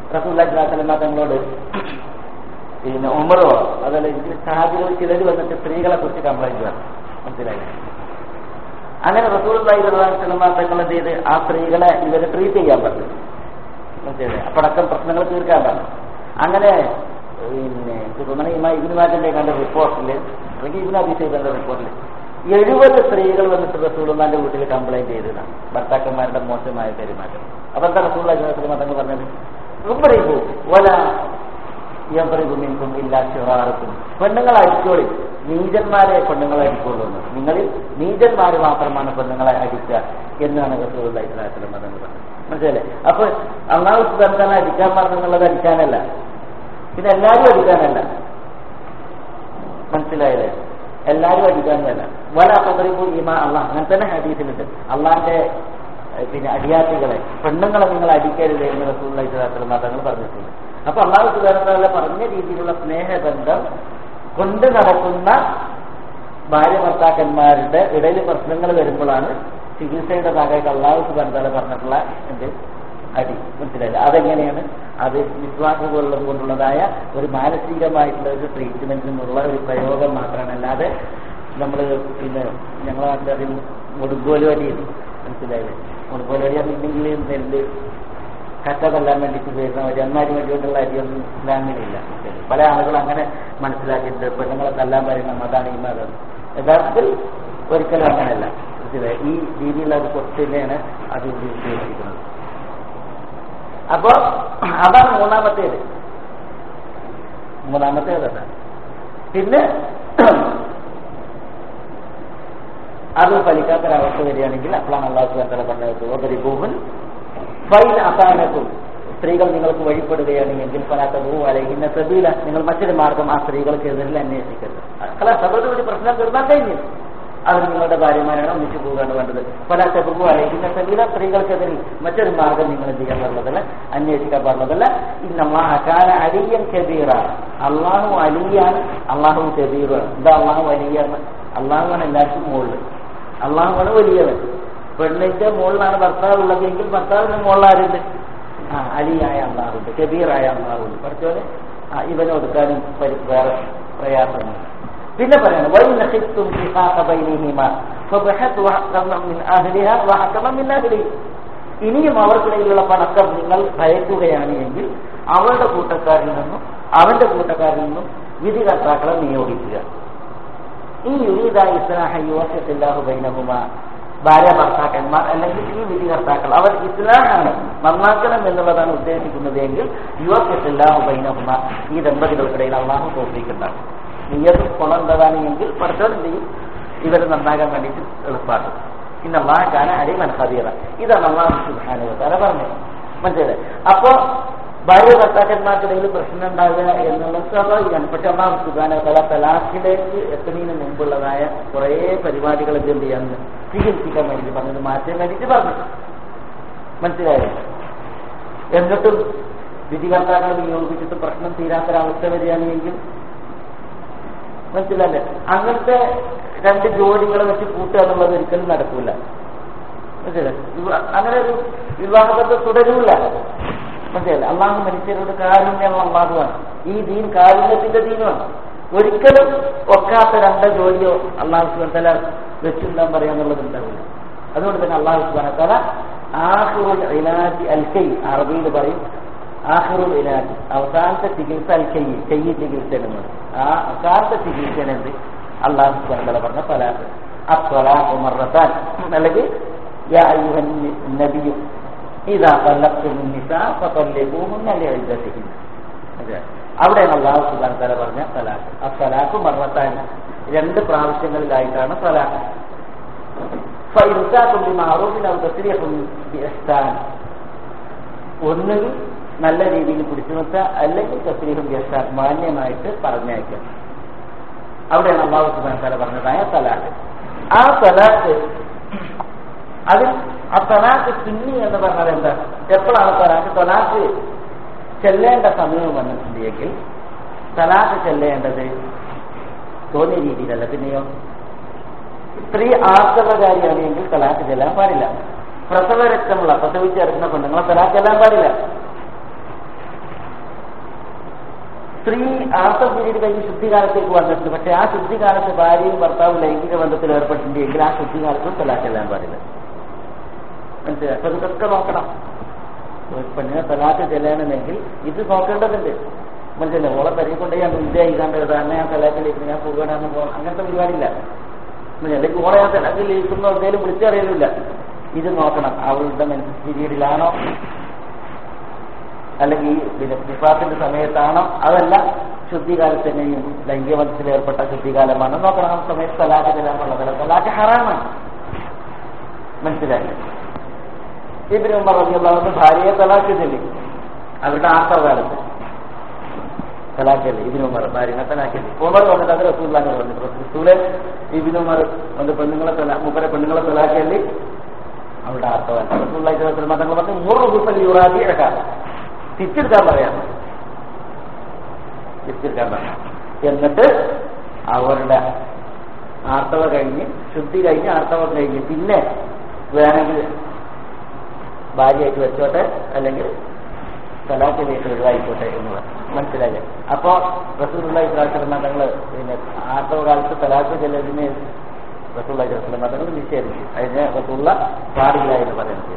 റസൂല്ലാസ്ലാത്തലമ തങ്ങളോട് പിന്നെ ഉമറോ അതല്ല ഇതിൽ സാഹചര്യം ചിലർ വന്നിട്ട് സ്ത്രീകളെ കുറിച്ച് കംപ്ലൈന്റ് പറഞ്ഞു മനസ്സിലായി അങ്ങനെ റസൂലി സ്വലമ തങ്ങൾ എന്ത് ചെയ്ത് ആ സ്ത്രീകളെ ഇവരെ ട്രീറ്റ് ചെയ്യാൻ പറഞ്ഞു മനസ്സിലായി അപ്പടക്കം പ്രശ്നങ്ങൾ തീർക്കാൻ പറഞ്ഞു അങ്ങനെ പിന്നെ തോന്നണ ഇമ ഇബിന് മാജിന്റെ കണ്ട റിപ്പോർട്ടിൽ അല്ലെങ്കിൽ ഇബിന് അഭിഷേകന്റെ റിപ്പോർട്ടിൽ എഴുപത് സ്ത്രീകൾ വന്നിട്ട് റസൂലുള്ളാന്റെ വീട്ടിൽ കംപ്ലൈന്റ് ചെയ്തതാണ് ഭർത്താക്കന്മാരുടെ മോശമായ പെരുമാറ്റം അപ്പൊ എന്താ റസൂള്ള തങ്ങൾ പറഞ്ഞത് ഉംബറിബു വല യംബറിബുമിൻകും ഇല്ലാ ശിറാർക്കും പെണ്ണുങ്ങൾ അടിച്ചോളി നീചന്മാരെ പെണ്ണുങ്ങളെ അടിക്കുള്ളൂ എന്ന് നിങ്ങളിൽ നീചന്മാര് മാത്രമാണ് പെണ്ണുങ്ങളെ അടിക്കുക എന്നാണ് റസൂലുള്ള ഇസ്ലാത്തിലും മതങ്ങൾ പറഞ്ഞത് മനസ്സിലല്ലേ അപ്പൊ അള്ളാഹു സുബന്ധന അടിക്കാൻ പറഞ്ഞെന്നുള്ളത് അടിക്കാനല്ല പിന്നെ എല്ലാരും അടിക്കാനല്ല മനസ്സിലായില്ലേ എല്ലാരും അടിക്കാനല്ല വല പതറിപ്പോ ഈമാ അള്ളാഹ് അങ്ങനെ തന്നെ ഹദീസിലുണ്ട് അള്ളാന്റെ പിന്നെ അടിയാത്തികളെ പെണ്ണുങ്ങളെ നിങ്ങൾ അടിക്കരുത് എന്ന് റസൂള്ള ഇസ്ലാത്തിലും മതങ്ങൾ പറഞ്ഞിട്ടുണ്ട് അപ്പൊ അള്ളാഹു സുബാന പറഞ്ഞ രീതിയിലുള്ള സ്നേഹബന്ധം കൊണ്ട് നടക്കുന്ന ഭാര്യ ഭർത്താക്കന്മാരുടെ ഇടയിൽ പ്രശ്നങ്ങൾ വരുമ്പോഴാണ് ചികിത്സയുടെ ഭാഗമായിട്ട് അള്ളാഹു സുബാന പറഞ്ഞിട്ടുള്ള എന്ത് അടി മനസ്സിലായില്ല അതെങ്ങനെയാണ് അത് വിശ്വാസമുള്ളത് കൊണ്ടുള്ളതായ ഒരു മാനസികമായിട്ടുള്ള ഒരു ട്രീറ്റ്മെന്റിനുള്ള ഒരു പ്രയോഗം മാത്രമാണ് അല്ലാതെ നമ്മൾ പിന്നെ ഞങ്ങളെ നാട്ടിൽ മുടുക്കോല് വടി മനസ്സിലായില്ലേ മുടുക്കോല് വടി അറിയില്ലെങ്കിൽ നെല്ല് കറ്റ കൊല്ലാൻ വേണ്ടിയിട്ട് വരുന്ന വഴി അന്നാരും വേണ്ടിയിട്ടുള്ള അരിയൊന്നും ഇസ്ലാമിലില്ല പല ആളുകളും അങ്ങനെ മനസ്സിലാക്കിയിട്ട് പെണ്ണുങ്ങളെ തല്ലാൻ പറയുന്ന അതാണ് ഈ മതം യഥാർത്ഥത്തിൽ ഒരിക്കലും അങ്ങനെയല്ല മനസ്സിലായി ഈ രീതിയിലുള്ള ഒരു സ്വത്തിനെയാണ് അത് ഉദ്ദേശിക്കുന്നത് അപ്പോ അതാണ് മൂന്നാമത്തേത് മൂന്നാമത്തേത് അതാണ് പിന്നെ അത് ഫലിക്കാത്തൊരവസ്ഥ വരികയാണെങ്കിൽ അപ്പോഴാണ് അള്ളാഹു തല പറഞ്ഞത് ഉപരിഭൂമൻ ഫൈൽ അസാനത്തും സ്ത്രീകൾ നിങ്ങൾക്ക് വഴിപ്പെടുകയാണ് എങ്കിൽ പലാത്തവൂ അലഹിന്ന സബീല നിങ്ങൾ മറ്റൊരു മാർഗം ആ സ്ത്രീകൾക്കെതിരിൽ അന്വേഷിക്കരുത് അല്ല സബത് ഒരു പ്രശ്നം തീർന്നാൽ കഴിഞ്ഞു അവർ നിങ്ങളുടെ ഭാര്യമാരാണ് ഒന്നിച്ചു പോകാണ് വേണ്ടത് പല ചെറുപ്പു അലഹിന്ന സബീല സ്ത്രീകൾക്കെതിരിൽ മറ്റൊരു മാർഗം നിങ്ങൾ ചെയ്യാൻ പാടുള്ളതല്ല അന്വേഷിക്കാൻ പാടുള്ളതല്ല ഇന്നല്ലാഹ് അലിയൻ കബീറ അള്ളാഹു അലിയാണ് അള്ളാഹു കബീറാണ് എന്താ അള്ളാഹു അലിയാണ് അള്ളാഹുവാണ് എല്ലാവർക്കും മുകളിൽ അള്ളാഹുവാണ് വലിയവൻ പെണ്ണിന്റെ മുകളിലാണ് ഭർത്താവ് ഉള്ളതെങ്കിൽ ഭർത്താവിന്റെ മുകളിൽ ആരുണ്ട് ആ അലിയായ അള്ളാഹുണ്ട് കബീറായ അള്ളാഹുണ്ട് പഠിച്ചോലെ ആ ഇവനെ ഒതുക്കാനും പരി- വേറെ പ്രയാസമുണ്ട് പിന്നെ പറയണം വൈ നഹിത്തും ഇനിയും അവർക്കിടയിലുള്ള പണക്കം നിങ്ങൾ ഭയക്കുകയാണ് എങ്കിൽ അവളുടെ കൂട്ടക്കാരിൽ നിന്നും അവന്റെ കൂട്ടക്കാരിൽ നിന്നും വിധികർത്താക്കളെ നിയോഗിക്കുക ഈ യുരീദ ഇസ്ലാഹ യുവസത്തില്ലാഹു ബൈനഹുമ ഭാര്യ ഭർത്താക്കന്മാർ അല്ലെങ്കിൽ ഈ വിധികർത്താക്കൾ അവർ ഇസ്ലാഹാണ് നന്നാക്കണം എന്നുള്ളതാണ് ഉദ്ദേശിക്കുന്നത് എങ്കിൽ യുവസത്തില്ലാഹു ബൈനഹുമ ഈ ദമ്പതികൾക്കിടയിൽ അള്ളാഹു തോൽപ്പിക്കുന്നുണ്ടാകും നീയത് കൊള്ളേണ്ടതാണ് എങ്കിൽ പഠിച്ചവൻ എന്ത് ചെയ്യും ഇവർ നന്നാകാൻ വേണ്ടിയിട്ട് എളുപ്പമാക്കും ഇന്ന് അള്ളാഹാൻ അടിമൻ കബീറ ഇതാണ് അള്ളാഹു സുബാനുവ തല പറഞ്ഞത് മനസ്സിലായി അപ്പോ ഭാര്യ ഭർത്താക്കന്മാർക്കിടയിൽ പ്രശ്നം ഉണ്ടാവുക എന്നുള്ളത് സ്വാഭാവികമാണ് പക്ഷെ അള്ളാഹു സുബാന തല തലാഖിലേക്ക് എത്തുന്നതിന് മുമ്പുള്ളതായ കുറേ പരിപാടികൾ എന്ത് ചെയ്യാന്ന് ചികിത്സിക്കാൻ വേണ്ടി പറഞ്ഞത് മാറ്റാൻ വേണ്ടിയിട്ട് പറഞ്ഞു മനസ്സിലായോ എന്നിട്ടും വിധികർത്താക്കളെ നിയോഗിച്ചിട്ട് പ്രശ്നം തീരാത്തൊരവസ്ഥ വരികയാണെങ്കിൽ മനസ്സിലല്ലേ അങ്ങനത്തെ രണ്ട് ജോലികളെ വെച്ച് കൂട്ടുക എന്നുള്ളത് ഒരിക്കലും നടക്കൂല മനസ്സിലായി അങ്ങനെ ഒരു വിവാഹബന്ധം തുടരൂല മനസ്സിലല്ലേ അള്ളാഹു മനുഷ്യരോട് കാരുണ്യമുള്ള അള്ളാഹുവാണ് ഈ ദീൻ കാരുണ്യത്തിന്റെ ദീനുമാണ് ഒരിക്കലും ഒക്കാത്ത രണ്ട് ജോലിയോ അള്ളാഹു സുബത്തല വെച്ചുണ്ടാൻ പറയാന്നുള്ളത് ഉണ്ടാവില്ല അതുകൊണ്ട് തന്നെ അള്ളാഹു സുബാനത്തല ആഹുറുൽ ഇലാജി അൽക്കൈ അറബിയിൽ പറയും ആഹുറുൽ ഇലാജി അവസാനത്തെ ചികിത്സ അൽക്കൈ കൈ ചികിത്സ എന്ന് ആ അവസാനത്തെ ചികിത്സയാണ് എന്ത് അള്ളാഹു സുബാനത്തല പറഞ്ഞ ഫലാഖ് അസ്വലാഖ് മറത്താൻ അല്ലെങ്കിൽ യാ അയ്യുഹൻ നബിയു ഇതാ طلقتم النساء فطلقوهن لعدتهن അവിടെയാണ് അള്ളാഹു സുബാൻ തല പറഞ്ഞ തലാഖ് ആ തലാഖ് മറത്താൻ രണ്ട് പ്രാവശ്യങ്ങളിലായിട്ടാണ് തലാഖ് فإمساك بمعروف أو تسريح بإحسان ഒന്നുകിൽ നല്ല രീതിയിൽ പിടിച്ചു നിർത്തുക അല്ലെങ്കിൽ തസ്രീഹും ബിഹ്സാൻ മാന്യമായിട്ട് പറഞ്ഞയക്കുക അവിടെയാണ് അള്ളാഹു സുബാൻ തല പറഞ്ഞതായ തലാഖ് ആ തലാഖ് അതിൽ ആ തലാഖ് സുന്നി എന്ന് പറഞ്ഞാൽ എന്താ എപ്പോഴാണ് തലാഖ് തലാഖ് ചെല്ലേണ്ട സമയം വന്നിട്ടുണ്ടെങ്കിൽ തലാഖ് ചെല്ലേണ്ടത് തോന്നിയ രീതിയിലല്ല പിന്നെയോ സ്ത്രീ ആർത്തവകാരിയാണെങ്കിൽ തലാഖ് ചെല്ലാൻ പാടില്ല പ്രസവ രക്തമുള്ള പ്രസവിച്ചിറക്കുന്ന പെണ്ണുങ്ങളെ തലാഖ് ചെല്ലാൻ പാടില്ല സ്ത്രീ ആർത്തവ പീരീഡ് കഴിഞ്ഞ് ശുദ്ധികാലത്തേക്ക് വന്നിട്ടുണ്ട് പക്ഷെ ആ ശുദ്ധികാലത്ത് ഭാര്യയും ഭർത്താവും ലൈംഗിക ബന്ധത്തിൽ ഏർപ്പെട്ടിട്ടുണ്ടെങ്കിൽ ആ ശുദ്ധികാലത്തും തലാക്കെല്ലാം പാടില്ല മനസ്സിലായി അപ്പൊ ഇതൊക്കെ നോക്കണം ഒരു പെണ്ണിനെ തലാക്ക് ചെല്ലണമെങ്കിൽ ഇത് നോക്കേണ്ടതുണ്ട് മനസ്സിലായി ഓളെ പെരയിൽ കൊണ്ടുപോയി ഞാൻ ഇന്ത്യ ചെയ്താണ്ട് തന്നെ ഞാൻ തലാക്കിലേക്ക് ഞാൻ പോകണമെന്ന് പോകണം അങ്ങനത്തെ പരിപാടിയില്ല അല്ലെങ്കിൽ ഓളെ ഞാൻ തലാക്കിലിരിക്കുന്ന എന്തെങ്കിലും വിളിച്ചറിയലില്ല ഇത് നോക്കണം അവളുടെ മെൻസസ് പീരീഡിലാണോ അല്ലെങ്കിൽ പിന്നെ വിശ്വാസത്തിന്റെ സമയത്താണോ അതല്ല ശുദ്ധികാലത്ത് തന്നെയും ലൈംഗിക ബന്ധത്തിൽ ഏർപ്പെട്ട ശുദ്ധികാലമാണ് നോക്കണം ആ സമയത്ത് തലാക്ക് ചെല്ലാൻ പാടില്ല തലാക്ക് ഹറാമാണ് മനസ്സിലായി ഇബിന് ഉമ്മർ റളിയല്ലാഹു ഭാര്യയെ തലാക്ക് ചൊല്ലി അവരുടെ ആർത്തവകാലത്ത് തലാക്കല്ലേ ഇബിന് ഉമർ ഭാര്യനെ തലാക്കല്ലേ ഉമർ വന്നിട്ട് അത് റസൂല്ലാന്ന് പറഞ്ഞു റസൂലെ ഇബിന് ഉമർ വന്ന് പെണ്ണുങ്ങളെ തല മുപ്പരെ പെണ്ണുങ്ങളെ തലാക്കല്ലേ അവരുടെ ആർത്തവകാലത്ത് റസൂല്ലാഹി സ്വല്ലല്ലാഹു അലൈഹി വസല്ലം പറഞ്ഞു നൂറ് ഹുസൽ യുറാബി അകാല തിരിച്ചെടുക്കാൻ പറയാം തിരിച്ചെടുക്കാൻ പറയാം എന്നിട്ട് അവരുടെ ആർത്തവ കഴിഞ്ഞ് ശുദ്ധി കഴിഞ്ഞ് ആർത്തവം കഴിഞ്ഞ് പിന്നെ വേണമെങ്കിൽ ഭാര്യയായിട്ട് വെച്ചോട്ടെ അല്ലെങ്കിൽ തലാഖിലേക്ക് ഒഴിവായിക്കോട്ടെ എന്ന് പറഞ്ഞു മനസ്സിലായില്ലേ അപ്പോ റസൂലുള്ള ഇസ്ലാം തങ്ങൾ പിന്നെ ആർത്തവ കാലത്ത് തലാഖ് ചെല്ലതിന് റസൂള്ള ഇസ്ലാം തങ്ങൾ നിഷേധിച്ചു അതിന് റസൂള്ള പാടില്ല എന്ന് പറയുന്നത്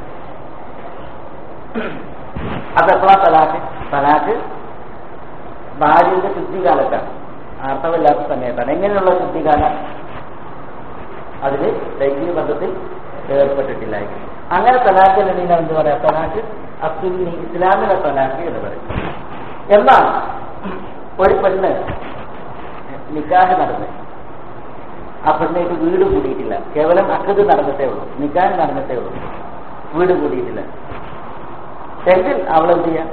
അതെപ്പോഴാ തലാഖ് തലാഖ് ഭാര്യയുടെ ശുദ്ധികാലത്താണ് ആർത്തവമില്ലാത്ത സമയത്താണ് എങ്ങനെയുള്ള ശുദ്ധികാലം അതില് ലൈംഗിക ബന്ധത്തിൽ ഏർപ്പെട്ടിട്ടില്ലായിരിക്കും അങ്ങനെ തലാഖ് അല്ലെങ്കിൽ എന്ത് പറയാ തലാഖ് അസുന്നി ഇസ്ലാമിലെ തലാഖ് എന്ന് പറയും എന്നാൽ ഒരു പെണ്ണ് നിക്കാഹ് നടന്ന് ആ പെണ്ണേക്ക് വീട് കൂടിയിട്ടില്ല കേവലം അക്കത് നടന്നിട്ടേ ഉള്ളൂ നിക്കാഹ് നടന്നിട്ടേ ഉള്ളൂ വീട് കൂടിയിട്ടില്ല എങ്കിൽ അവൾ എന്ത് ചെയ്യാം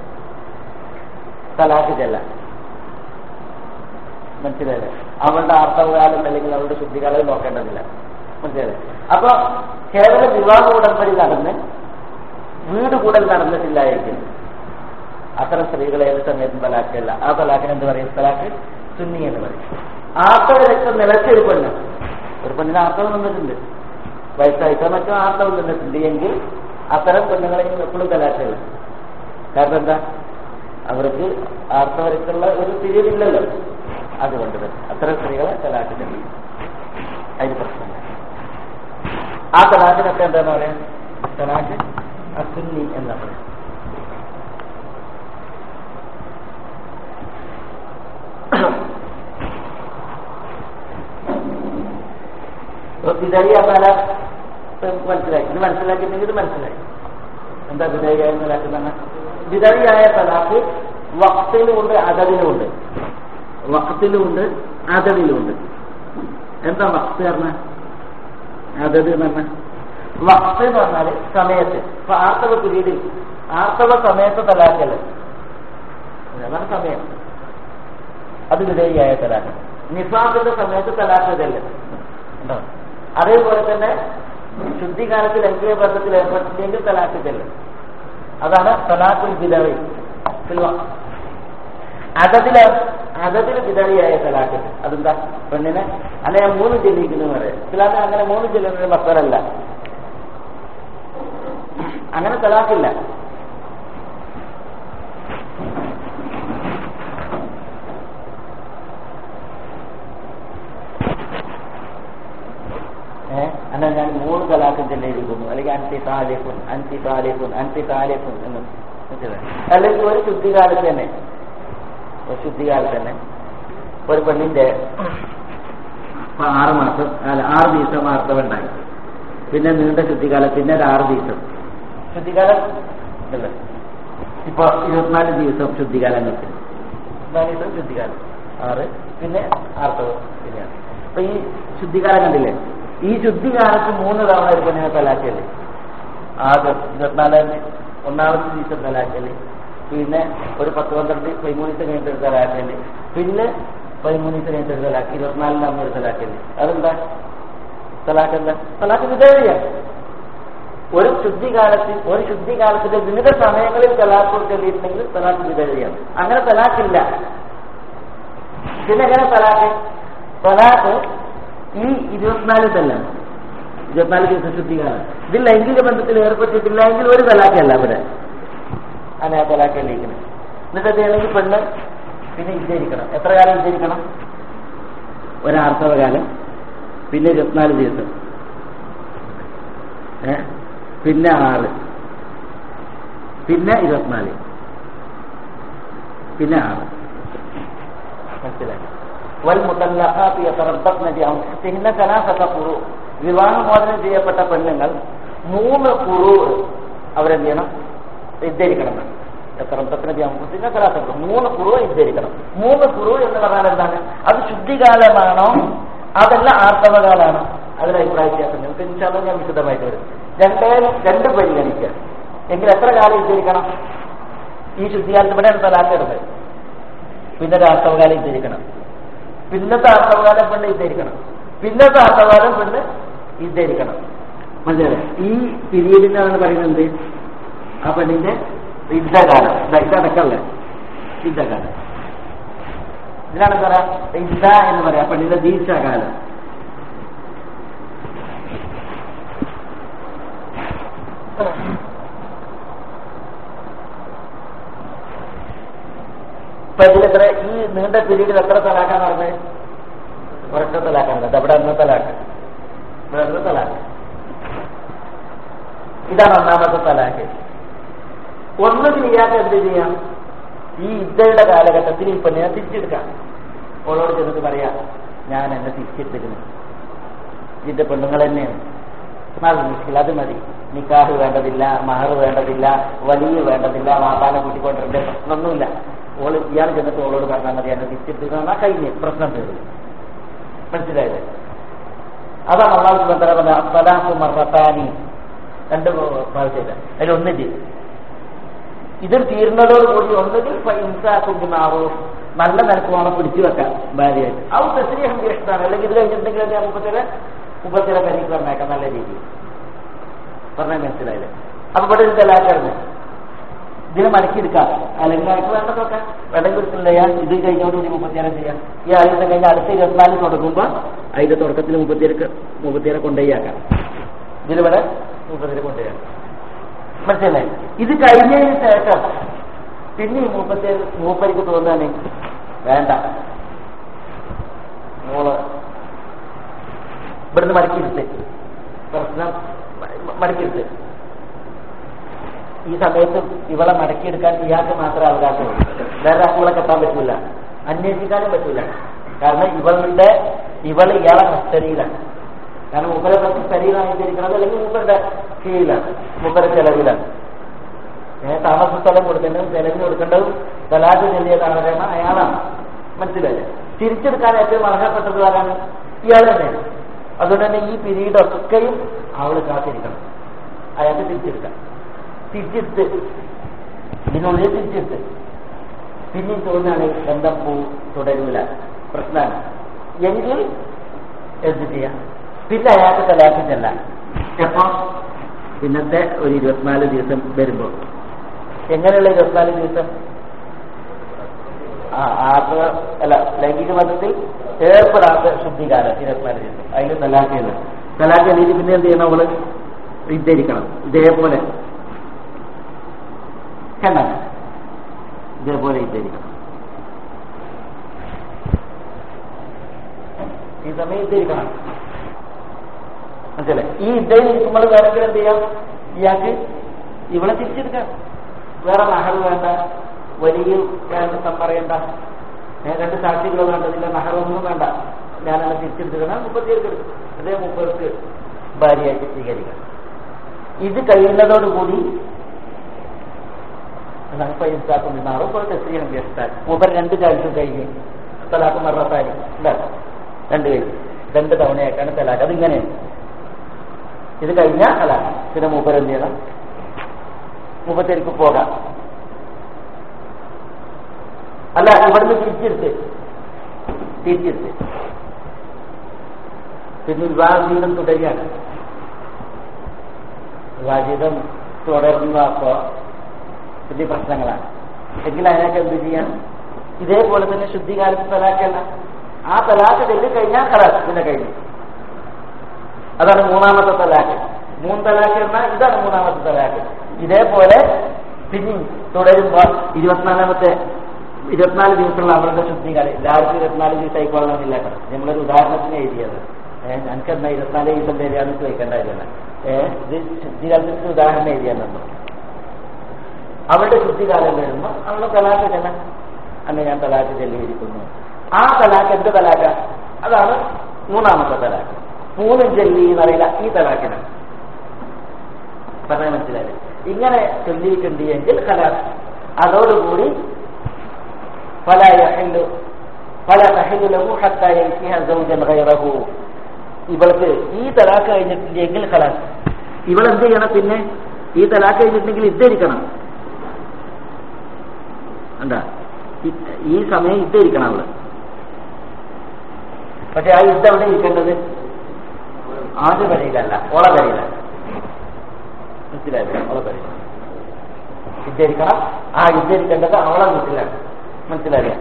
തലാഖ് ചെല്ല മനസ്സിലായില്ലേ അവളുടെ ആർത്തവകാലം അല്ലെങ്കിൽ അവളുടെ ശുദ്ധികാലം നോക്കേണ്ടതില്ല മനസ്സിലായില്ലേ അപ്പൊ കേവല വിവാഹ ഉടമ്പടി നടന്ന് വീട് കൂടൽ നടന്നിട്ടില്ലായിരിക്കും അത്തരം സ്ത്രീകളെ ഏത് സമയത്തും തലാക്കല്ല ആ തലാക്കിന് എന്ത് പറയും തലാക്ക് സുന്നി എന്ന് പറയും ആർത്തവ രക്തം നിലച്ചൊരു പെണ്ണ് ഒരു പെണ്ണിന് ആർത്തവം നിന്നിട്ടുണ്ട് വയസ്സായിട്ടോ മറ്റോ ആർത്തവം നിന്നിട്ടുണ്ട് എങ്കിൽ അത്തരം പെണ്ണുങ്ങളെ എപ്പോഴും തലാക്കല്ല കാരണം എന്താ അവർക്ക് ആർത്തവരക്കുള്ള ഒരു പീരീഡ് ഇല്ലല്ലോ അതുകൊണ്ട് തന്നെ അത്തരം സ്ത്രീകളെ തലാക്ക് ചെയ്യും അതിന് പ്രശ്നമില്ല ആ തലാഖിനൊക്കെ എന്താണ് പറയാ തലാഖ് അസുന്നി എന്നാ പറയാ വിതഴി അപാല മനസ്സിലായി ഇത് മനസ്സിലാക്കിയിട്ടുണ്ടെങ്കിൽ ഇത് മനസ്സിലായി എന്താ വിതഴിയായ തലാഖ് തന്നെ വിതഴിയായ തലാഖ് വക്തിലുമുണ്ട് അതതിലുമുണ്ട് വക്തിലുമുണ്ട് അതതിലുമുണ്ട് എന്താ വക്ത് പറഞ്ഞ അതത് എന്ന് പറഞ്ഞ വക്ത് എന്ന് പറഞ്ഞാല് സമയത്ത് ഇപ്പൊ ആർത്തവ പീരീഡിൽ ആർത്തവ സമയത്ത് തലാക്കല് അതാണ് സമയം അത് വിധേയായ തലാക്ക് നിഫാസിന്റെ സമയത്ത് തലാക്കതല്ല ഉണ്ടോ അതേപോലെ തന്നെ ശുദ്ധികാലത്ത് ലൈംഗിക ബന്ധത്തിൽ ഏർപ്പെട്ടില്ലെങ്കിൽ തലാക്ക് ചെല്ലും അതാണ് തലാഖുൽ ബിദവി അതതില് അതതിൽ ബിദവിയായ തലാക്ക് അതെന്താ പെണ്ണിനെ അങ്ങനെ മൂന്ന് ജലിക്കുന്നു പറയാം ഇസ്ലാമിൽ അങ്ങനെ മൂന്ന് ജലിക്കുന്ന മക്കളല്ല അങ്ങനെ തലാക്കില്ല ഏഹ് എന്നാൽ ഞാൻ മൂന്ന് തലാഖും ചെല്ലിയിരിക്കുന്നു അല്ലെങ്കിൽ അൻതി താലേഖുൻ അൻതി താലേഖുൻ അൻതി താലേഖുൻ എന്ന് മനസ്സിലായി അല്ലെങ്കിൽ ഒരു ശുദ്ധികാലത്ത് തന്നെ ഒരു ശുദ്ധികാലത്ത് തന്നെ ഒരു പെണ്ണിന്റെ ഇപ്പൊ ആറ് മാസം അല്ല ആറ് ദിവസം ആർത്തവുണ്ടായി പിന്നെ നീണ്ട ശുദ്ധികാലം പിന്നെ ഒരു ആറ് ദിവസം ശുദ്ധികാലം അല്ലേ ഇപ്പൊ ഇരുപത്തിനാല് ദിവസം ശുദ്ധികാലം നിൽക്കുന്നു ഇരുപത്തിനാല് ദിവസം ശുദ്ധികാലം ആറ് പിന്നെ ആർത്തവം പിന്നെയാണ് അപ്പൊ ഈ ശുദ്ധികാലം കണ്ടില്ലേ ഈ ശുദ്ധികാലത്ത് മൂന്ന് തവണ ഒരു പെണ്ണിനെ തലാക്കല്ലേ ആദ്യം ഇരുപത്തിനാലാം ഒന്നാമത്തെ ദിവസം തലാക്കല് പിന്നെ ഒരു പത്ത് പന്ത്രണ്ട് പതിമൂന്നിട്ട് കഴിഞ്ഞിട്ട് ഒരു തലാക്കല് പിന്നെ പതിമൂന്നിട്ട് കഴിഞ്ഞിട്ട് ഒരു തലാക്ക് ഇരുപത്തിനാലിനാം ഒരു തലാക്കല് അതെന്താ തലാക്ക് എന്താ തലാക്ക് വിധേയയാണ് ഒരു ശുദ്ധികാലത്ത് ഒരു ശുദ്ധികാലത്തിന്റെ വിവിധ സമയങ്ങളിൽ തലാക്ക് ചൊല്ലിയിട്ടുണ്ടെങ്കിൽ തലാക്ക് വിധേയയാണ് അങ്ങനെ തലാക്കില്ല പിന്നെ എങ്ങനെ തലാക്ക് തലാക്ക് ഈ ഇരുപത്തിനാല് തന്നെ ഇരുപത്തിനാല് ദിവസം ശുദ്ധികാലം ഇതിൽ ലൈംഗിക ബന്ധത്തിൽ ഏർപ്പെട്ടിട്ടില്ല എങ്കിൽ ഒരു തലാക്കല്ല അവിടെ അങ്ങനെ ആ തലാക്കല്ലിരിക്കുന്നത് എന്നിട്ട് അതേണെങ്കിൽ പെണ്ണ് പിന്നെ ഇജ്ജരിക്കണം എത്ര കാലം ഇജ്ജരിക്കണം ഒരാർത്തവകാലം പിന്നെ ഇരുപത്തിനാല് ദിവസം ഏ പിന്നെ ആറ് പിന്നെ ഇരുപത്തിനാല് പിന്നെ ആറ് മനസ്സിലായി والمطلقات يتربصن بأنفسهن ثلاثة قروء വിവാഹമോചനം ചെയ്യപ്പെട്ട പെണ്ണുങ്ങൾ മൂന്ന് കുറു അവരെന്ത് ചെയ്യണം ഇദ്ധരിക്കണം എത്രത്തിന് പിന്നെ കലാസത്വം മൂന്ന് കുറു ഇദ്ധരിക്കണം മൂന്ന് കുറു എന്ന് പറഞ്ഞാൽ എന്താണ് അത് ശുദ്ധികാലമാണോ അതല്ല ആർത്തവകാലാണോ അതിന് അഭിപ്രായ വ്യത്യാസം നിങ്ങൾക്ക് ഇൻഷാല്ല ഞാൻ വിശദമായിട്ട് വരും രണ്ടേ രണ്ട് പരിഗണിക്കുക എങ്കിൽ എത്ര കാലം ഇദ്ധരിക്കണം ഈ ശുദ്ധികാലത്ത് ഇവിടെ തലാക്കരുത് പിന്നെ ഒരു ആർത്തവകാലം ഇദ്ധരിക്കണം പിന്നത്തെ ആർത്തവകാലം പെണ്ണ് ഇദ്ധരിക്കണം പിന്നത്തെ ആർത്തവകാലം പെണ്ണ് ഇദ്ധരിക്കണം മനസ്സിലായി ഈ പിരീഡിനാണ് പറയുന്നത് ആ പെണ്ണിന്റെ യുദ്ധകാലം ഇതടക്കല്ല യുദ്ധകാലം ഇതിനാണ് പറയാ യുദ്ധ എന്ന് പറയാം പെണ്ണിന്റെ ദീക്ഷാകാലം ഇപ്പൊ ഇതിലെത്ര ഈ നീണ്ട പീരീഡിൽ എത്ര തലാക്കാൻ പറഞ്ഞത് ഒരൊറ്റ തലാക്കാണ് അത് അവിടെ അന്ന തലാക്ക് ഇവിടെ അന്ന തലാക്ക് ഇതാണ് ഒന്നാമത്തെ തലാക്ക് ഒന്ന് ചെയ്യാതെ എന്ത് ചെയ്യാം ഈ ഇദ്ദയുടെ കാലഘട്ടത്തിൽ ഈ പെണ്ണിനെ തിരിച്ചെടുക്കാം ഓളോട് ചെന്നിട്ട് പറയാം ഞാൻ എന്നെ തിരിച്ചെടുത്തിരുന്നു ഇതിന്റെ പെണ്ണുങ്ങൾ തന്നെയാണ് അത് മുഷ്കിൽ അത് മതി നിക്കാഹ് വേണ്ടതില്ല മഹർ വേണ്ടതില്ല വലിയ വേണ്ടതില്ല മാപ്പാനെ കൂട്ടിക്കൊണ്ടിരേണ്ട പ്രശ്നമൊന്നുമില്ല ഓള് ഇയാൾ ചെന്നിട്ട് ഓളോട് പറഞ്ഞാൽ മതി എന്നെ തിരിച്ചെടുത്തിരുന്ന കഴിഞ്ഞ് പ്രശ്നം തീർന്നു മനസ്സിലായത് അതാണ് അള്ളാഹു ബന്ധന പറഞ്ഞ സലാഹു മറത്താനി രണ്ട് പ്രാവശ്യമില്ല അതിലൊന്നില്ല ഇത് തീർന്നതോടുകൂടി ഒന്നുകിൽ ഇൻസാക്കുമാവോ നല്ല നിലക്കുമാണ് പിടിച്ചു വെക്കാം ഭാര്യയായിട്ട് അത് തെസ്രീഹം ഇഷ്ടമാണ് അല്ലെങ്കിൽ ഇത് കഴിഞ്ഞിട്ടുണ്ടെങ്കിൽ ഞാൻ മുപ്പത്തിര മുപ്പത്തിര കരിക്ക് പറഞ്ഞേക്കാം നല്ല രീതിയിൽ പറഞ്ഞാൽ മനസ്സിലായില്ലേ അപ്പൊ ഇവിടെ ഒരു തലാക്കറിഞ്ഞ് ഇതിനെ മടക്കിയെടുക്കാം അല്ലെങ്കിൽ അയാൾക്ക് വേണ്ടതൊക്കെ വേണമെങ്കിൽ ചെയ്യാം ഇത് കഴിഞ്ഞോടുകൂടി മുപ്പത്തിയാറ് ചെയ്യാം ഈ ആദ്യത്തെ കഴിഞ്ഞ അടുത്ത ഇരുപത്തിനാല് തുടങ്ങുമ്പോൾ അതിന്റെ തുടക്കത്തിൽ മുപ്പത്തിയേർക്ക് മുപ്പത്തിയേറെ കൊണ്ടുപോയാക്കാം ഇതിലിവിടെ മുപ്പത്തിയേരെ കൊണ്ടുപോയാക്കാം മനസ്സിലായി ഇത് കഴിഞ്ഞതിന് ശേഷം പിന്നെ ഈ മൂപ്പത്തേര് മൂപ്പരിക്ക് തോന്നുകയാണ് വേണ്ട മോള് ഇവിടുന്ന് മടക്കിയിരുത്ത് പ്രശ്നം മടക്കിയിരുത്ത് ഈ സമയത്ത് ഇവളെ മടക്കിയെടുക്കാൻ ഇയാൾക്ക് മാത്രമേ അവകാശമുള്ളൂ വേറെ ആൾക്കുകളെ കെട്ടാൻ പറ്റില്ല അന്വേഷിക്കാനും പറ്റില്ല കാരണം ഇവളുടെ ഇവൾ ഇയാളെ കസ്റ്റഡിയിലാണ് കാരണം മൂപ്പരെ കസ്റ്റഡിയിലായിരിക്കുന്നത് അല്ലെങ്കിൽ മൂപ്പരുടെ കീഴിലാണ് മൂപ്പരെ ചെലവിലാണ് ഏഹ് താമസ സ്ഥലം കൊടുക്കേണ്ടതും ചെലവിന് കൊടുക്കേണ്ടതും തലാഖ് ചെല്ലിയതാണ് പറയുന്ന അയാളാണ് മനസ്സിലായില്ലേ തിരിച്ചെടുക്കാൻ ഏറ്റവും അർഹപ്പെട്ടത് ആരാണ് ഇയാൾ തന്നെയാണ് അതുകൊണ്ട് തന്നെ ഈ പിരീഡ് ഒക്കെയും അവള് കാത്തിരിക്കണം അയാൾക്ക് തിരിച്ചെടുക്കാം തിരിച്ചെടുത്ത് ഇതിനുള്ളിൽ തിരിച്ചെടുത്ത് പിന്നെയും തോന്നുകയാണ് ബന്ധം പൂ തുടരൂല പ്രശ്നമാണ് എങ്കിൽ എന്ത് ചെയ്യാം പിന്നെ അയാൾക്ക് തലാഖ് ചെല്ലാം എപ്പോ പിന്നത്തെ ഒരു ഇരുപത്തിനാല് ദിവസം വരുമ്പോൾ എങ്ങനെയുള്ള ഇരുപത്തിനാല് ദിവസം ആ ആർദ്ര അല്ല ലൈംഗിക ബന്ധത്തിൽ ഏർപ്പെടാത്ത ശുദ്ധികാലം ഇരുപത്തിനാല് ദിവസം അതിന് തലാഖില്ല തലാഖ് എണീറ്റ് പിന്നെ എന്ത് ചെയ്യണം അവള് ഇദ്ധരിക്കണം ഇതേപോലെ കണ്ട ഇതേപോലെ ഇദ്ധരിക്കണം ഈ സമയം ഇദ്ധരിക്കണം മനസ്സിലായി ഈ ഇദ്ദേഹം ഇരിക്കുമ്പോൾ വേണമെങ്കിൽ എന്ത് ചെയ്യാം ഇയാൾക്ക് ഇവളെ തിരിച്ചെടുക്കാം വേറെ മഹർ വേണ്ട വലിയ വേണ്ട പറയണ്ട രണ്ട് സാക്ഷികൾ വേണ്ടതില്ല മഹറൊന്നും വേണ്ട ഞാനങ്ങനെ തിരിച്ചെടുത്തിക്കണം മുപ്പത്തിയേർക്ക് എടുക്കും അതേ മുപ്പർക്ക് ഭാര്യയായിട്ട് സ്വീകരിക്കാം ഇത് കഴിയുന്നതോടുകൂടി പൈസാക്കും മാറും ഇപ്പോൾ തെസ്രീണം വ്യസ്താൻ മൂപ്പർ രണ്ട് ചാൻസും കഴിഞ്ഞ് തലാക്ക് മറത്താരി ഉണ്ടാകും രണ്ട് കഴിഞ്ഞ് രണ്ട് തവണയായിട്ടാണ് തലാക്ക് അതിങ്ങനെയാണ് ഇത് കഴിഞ്ഞാൽ അല്ല പിന്നെ മൂപ്പർ എന്ത് ചെയ്യണം മുപ്പത്തേക്ക് പോകാം അല്ല ഇവിടുന്ന് തിരിച്ചെടുത്ത് തിരിച്ചെടുത്ത് പിന്നെ വിവാഹ ജീവിതം തുടരുകയാണ് വിവാഹ ജീവിതം തുടർന്നപ്പോ വലിയ പ്രശ്നങ്ങളാണ് എങ്കിൽ അതിനൊക്കെ എന്ത് ചെയ്യാം ഇതേപോലെ തന്നെ ശുദ്ധികാലത്ത് തലാക്കല്ല ആ തലാക്ക് ചെല്ലി കഴിഞ്ഞാൽ കളാക്ക് പിന്നെ കഴിഞ്ഞു അതാണ് മൂന്നാമത്തെ തലാക്ക് മൂന്ന് തലാക്ക് എന്നാൽ ഇതാണ് മൂന്നാമത്തെ തലാക്ക് ഇതേപോലെ പിന്നെ തുടരുമ്പോ ഇരുപത്തിനാലാമത്തെ ഇരുപത്തിനാല് ദിവസമുള്ള അവരുടെ ശുദ്ധികാലം എല്ലാവർക്കും ഇരുപത്തിനാല് ദിവസം ആയിക്കോളണമെന്നില്ല കേട്ടോ നമ്മളൊരു ഉദാഹരണത്തിന് എഴുതിയത് ഏഹ് എനിക്ക് എന്നാ ഇരുപത്തിനാല് ദിവസം തരികയാണെന്ന് ചോദിക്കേണ്ടതില്ല ഏഹ് ഇത് ശുദ്ധികാലത്തിന് ഉദാഹരണം എഴുതിയാൽ നമ്മൾ അവളുടെ ശുദ്ധികാലം വരുമ്പോൾ അവളുടെ തലാക്ക് ചെല്ല അന്ന് ഞാൻ തലാക്ക് ചെല്ലിയിരിക്കുന്നു ആ തലാക്ക് എന്ത് തലാക്ക അതാണ് മൂന്നാമത്തെ തലാക്ക് മൂന്നും ചെല്ലി എന്നറിയില്ല ഈ തലാക്കിനാണ് പറഞ്ഞാൽ മനസ്സിലായില്ലേ ഇങ്ങനെ ചൊല്ലിയിട്ടുണ്ട് എങ്കിൽ കലാസ് അതോടുകൂടി പല യഹില്ലു പല തഹില്ലു ലഹു ഹത്താ യൻകിഹ സൗജൻ ഗൈറഹു ഇവൾക്ക് ഈ തലാക്ക് കഴിഞ്ഞിട്ടില്ലെങ്കിൽ കലാസ് ഇവൾ എന്ത് ചെയ്യണം പിന്നെ ഈ തലാക്ക് കഴിഞ്ഞിട്ടുണ്ടെങ്കിൽ ഇദ്ധരിക്കണം എന്താ ഈ സമയം ഇദ്ധരിക്കണം അവള് പക്ഷെ ആ യുദ്ധം എവിടെ ഇരിക്കേണ്ടത് ആദ്യ വരയിലല്ല ഓള വരയിലല്ല മനസ്സിലായില്ലേ അവളെ പറയും വിദ്യരിക്കണം ആ വിദ്യരിക്കേണ്ടത് അവളെ വീട്ടിലാണ് മനസ്സിലായില്ലേ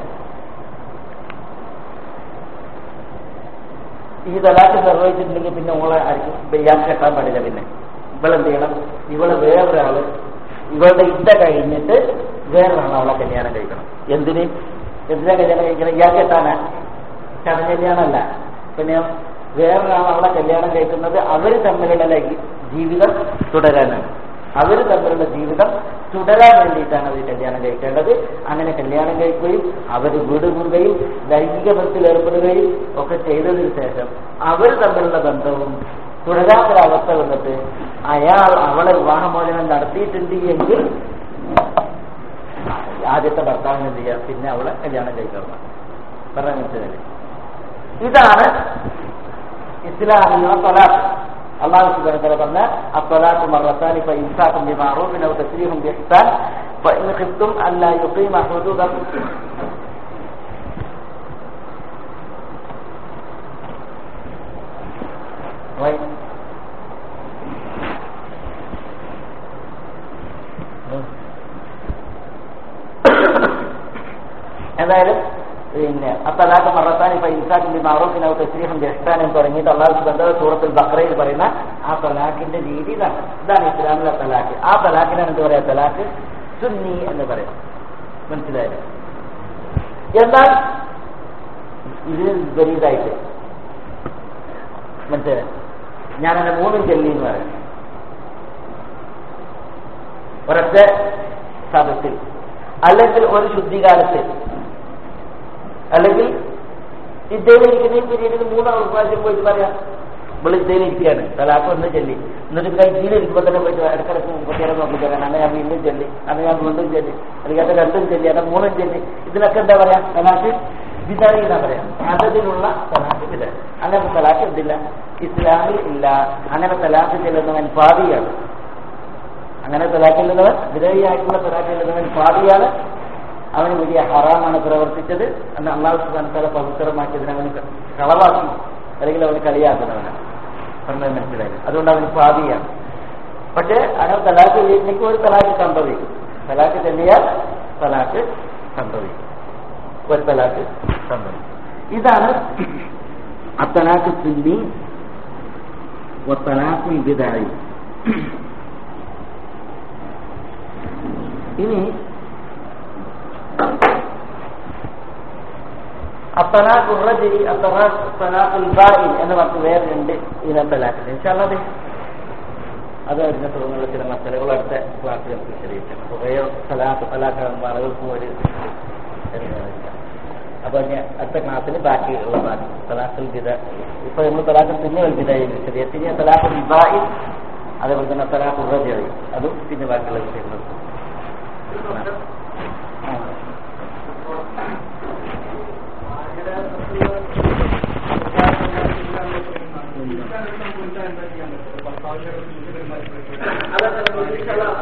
ഈ തലാക്ക് നിർവഹിച്ചിട്ടുണ്ടെങ്കിൽ പിന്നെ ഓളെ ആർക്കും ഇയാൾക്ക് കെട്ടാൻ പാടില്ല പിന്നെ ഇവളെന്ത് ചെയ്യണം ഇവള് വേറൊരാള് ഇവളുടെ ഇദ്ദ കഴിഞ്ഞിട്ട് വേറൊരാൾ അവളെ കല്യാണം കഴിക്കണം എന്തിന് എന്തിനാ കല്യാണം കഴിക്കണം ഇയാൾക്ക് കെട്ടാനാ ചടഞ്ഞ കല്യാണമല്ല പിന്നെ വേറൊരാൾ അവളെ കല്യാണം കഴിക്കുന്നത് അവർ തമ്മിലുള്ള ലൈ- ജീവിതം തുടരാനാണ് അവർ തമ്മിലുള്ള ജീവിതം തുടരാൻ വേണ്ടിയിട്ടാണ് അവർ കല്യാണം കഴിക്കേണ്ടത് അങ്ങനെ കല്യാണം കഴിക്കുകയും അവർ വീട് കൂടുകയും ലൈംഗിക ബന്ധത്തിൽ ഏർപ്പെടുകയും ഒക്കെ ചെയ്തതിനു ശേഷം അവർ തമ്മിലുള്ള ബന്ധവും തുടരാത്തൊരവസ്ഥ വന്നിട്ട് അയാൾ അവളെ വിവാഹമോചനം നടത്തിയിട്ടുണ്ട് എങ്കിൽ ആദ്യത്തെ ഭർത്താവിന് എന്ത് ചെയ്യാം പിന്നെ അവളെ കല്യാണം കഴിക്കണം പറഞ്ഞാൽ മനസ്സിലായി ഇതാണ് ഇസ്ലാമിലുള്ള തലാഖ് അള്ളാഹു സുബ്ഹാനഹു വ തആല പറഞ്ഞ അത്തലാഖു മറത്താനി ഫഇംസാഖും ബിമഅറൂഫിൻ ഔ തസ്രീഹും ബിഇഹ്സാൻ ഫഇൻ ഖിഫ്തും അല്ലാ യുഖീമ ഹുദൂദ വൈ എന്തായാലും പിന്നെ അത്തലാഖ് മറത്താൻ ഇപ്പൊ ഇൻസാഖിന്റെ മാറൂഖിനോ തസ്രീഹും ജഷ്ടാനും തുടങ്ങിയിട്ട് അള്ളാഹു ബന്ധ സൂറത്തുൽ ബക്രയിൽ പറയുന്ന ആ തലാഖിന്റെ രീതി ഇതാണ് ഇതാണ് ഇസ്ലാമിലെ തലാഖ് ആ തലാഖിനാണ് എന്ത് പറയാ തലാഖ് സുന്നി എന്ന് പറയും മനസ്സിലായത് എന്നാൽ ഇതിന് വിപരീതമായിട്ട് മനസ്സിലായി ഞാൻ എന്നെ മൂന്നും ചെല്ലി എന്ന് പറയും ഒരൊറ്റ സദസ്സിൽ അല്ലെങ്കിൽ ഒരു ശുദ്ധികാലത്തിൽ അല്ലെങ്കിൽ ഇദ്ദേഹം ഇരിക്കുന്ന പിരീഡിൽ മൂന്നാം പ്രാവശ്യം പോയിട്ട് പറയാം ഇവിടെ ഇദ്ദേഹം ഇരിക്കുകയാണ് തലാക്ക് ഒന്ന് ചെല്ലി എന്നിട്ട് കൈ ഇരിക്കുമ്പോൾ തന്നെ പോയിട്ട് ഇടക്കിടക്ക് കുട്ടികളെ നോക്കി തരാൻ അന്ന് ഞാൻ വീണ്ടും ചെല്ലി അന്ന് ഞാൻ വീണ്ടും ചെല്ലി അല്ലെങ്കിൽ അത് രണ്ടും ചെല്ലി അത് മൂന്നും ചെല്ലി ഇതിനൊക്കെ എന്താ പറയാ തലാക്ക് ബിദാരി എന്നാ പറയാം അതതിലുള്ള തലാക്ക് ബിദാരി അങ്ങനെ തലാക്ക് എന്തില്ല ഇസ്ലാമിൽ ഇല്ല അങ്ങനെ തലാക്ക് ചെല്ലുന്നവൻ പാതിയാണ് അങ്ങനെ തലാക്ക് ചെല്ലുന്നവൻ വിധേയായിട്ടുള്ള തലാക്ക് ചെല്ലുന്നവൻ പാതിയാണ് അവന് വലിയ ഹറാമാണ് പ്രവർത്തിച്ചത് അന്ന് അള്ളാഹു സുബാൻ തല പവിത്രമാക്കിയതിന് അവന് കളവാക്കി അല്ലെങ്കിൽ അവന് കളിയാക്കുന്നവനാണ് പറഞ്ഞത് മനസ്സിലായി അതുകൊണ്ട് അവന് പാതിയാണ് പക്ഷേ അങ്ങനെ തലാക്ക് ചെയ്യുന്നെങ്കിൽ ഒരു തലാക്ക് സംഭവിക്കും തലാക്ക് ചെല്ലിയാൽ തലാക്ക് സംഭവിക്കും ഒരു തലാക്ക് സംഭവിക്കും ഇതാണ് അത്തലാക്ക് സുന്നി തലാഖ് ബിദായി ഇനി അത്തലാഖ് ഉറജരി അത്തലാഖ് തലാഖുൽ ബാഇൻ എന്ന് പറഞ്ഞ് വേറെ രണ്ട് ഇനം തലാഖ് ഇൻഷാല്ലാ അതെ അത് അതിനെ തുടർന്നുള്ള ചില മസലകൾ അടുത്ത ക്ലാസ്സിൽ നമുക്ക് വിശദീകരിക്കണം കുറേ തലാഖ് തലാഖ് ആളുകൾക്കും ഒരു അപ്പൊ ഞാൻ അടുത്ത ക്ലാസ്സിൽ ബാക്കി ഉള്ള ഭാഗം തലാഖുൽ ബിദ ഇപ്പൊ നമ്മൾ തലാഖുൽ പിന്നെ ബിദായി വിശദീകരിച്ചു ഇനി തലാഖുൽ ബാഇൻ അതേപോലെ തന്നെ തലാഖ് ഉറജരി അതും പിന്നെ ബാക്കിയുള്ള വിഷയങ്ങൾ ആ അതൊക്കെ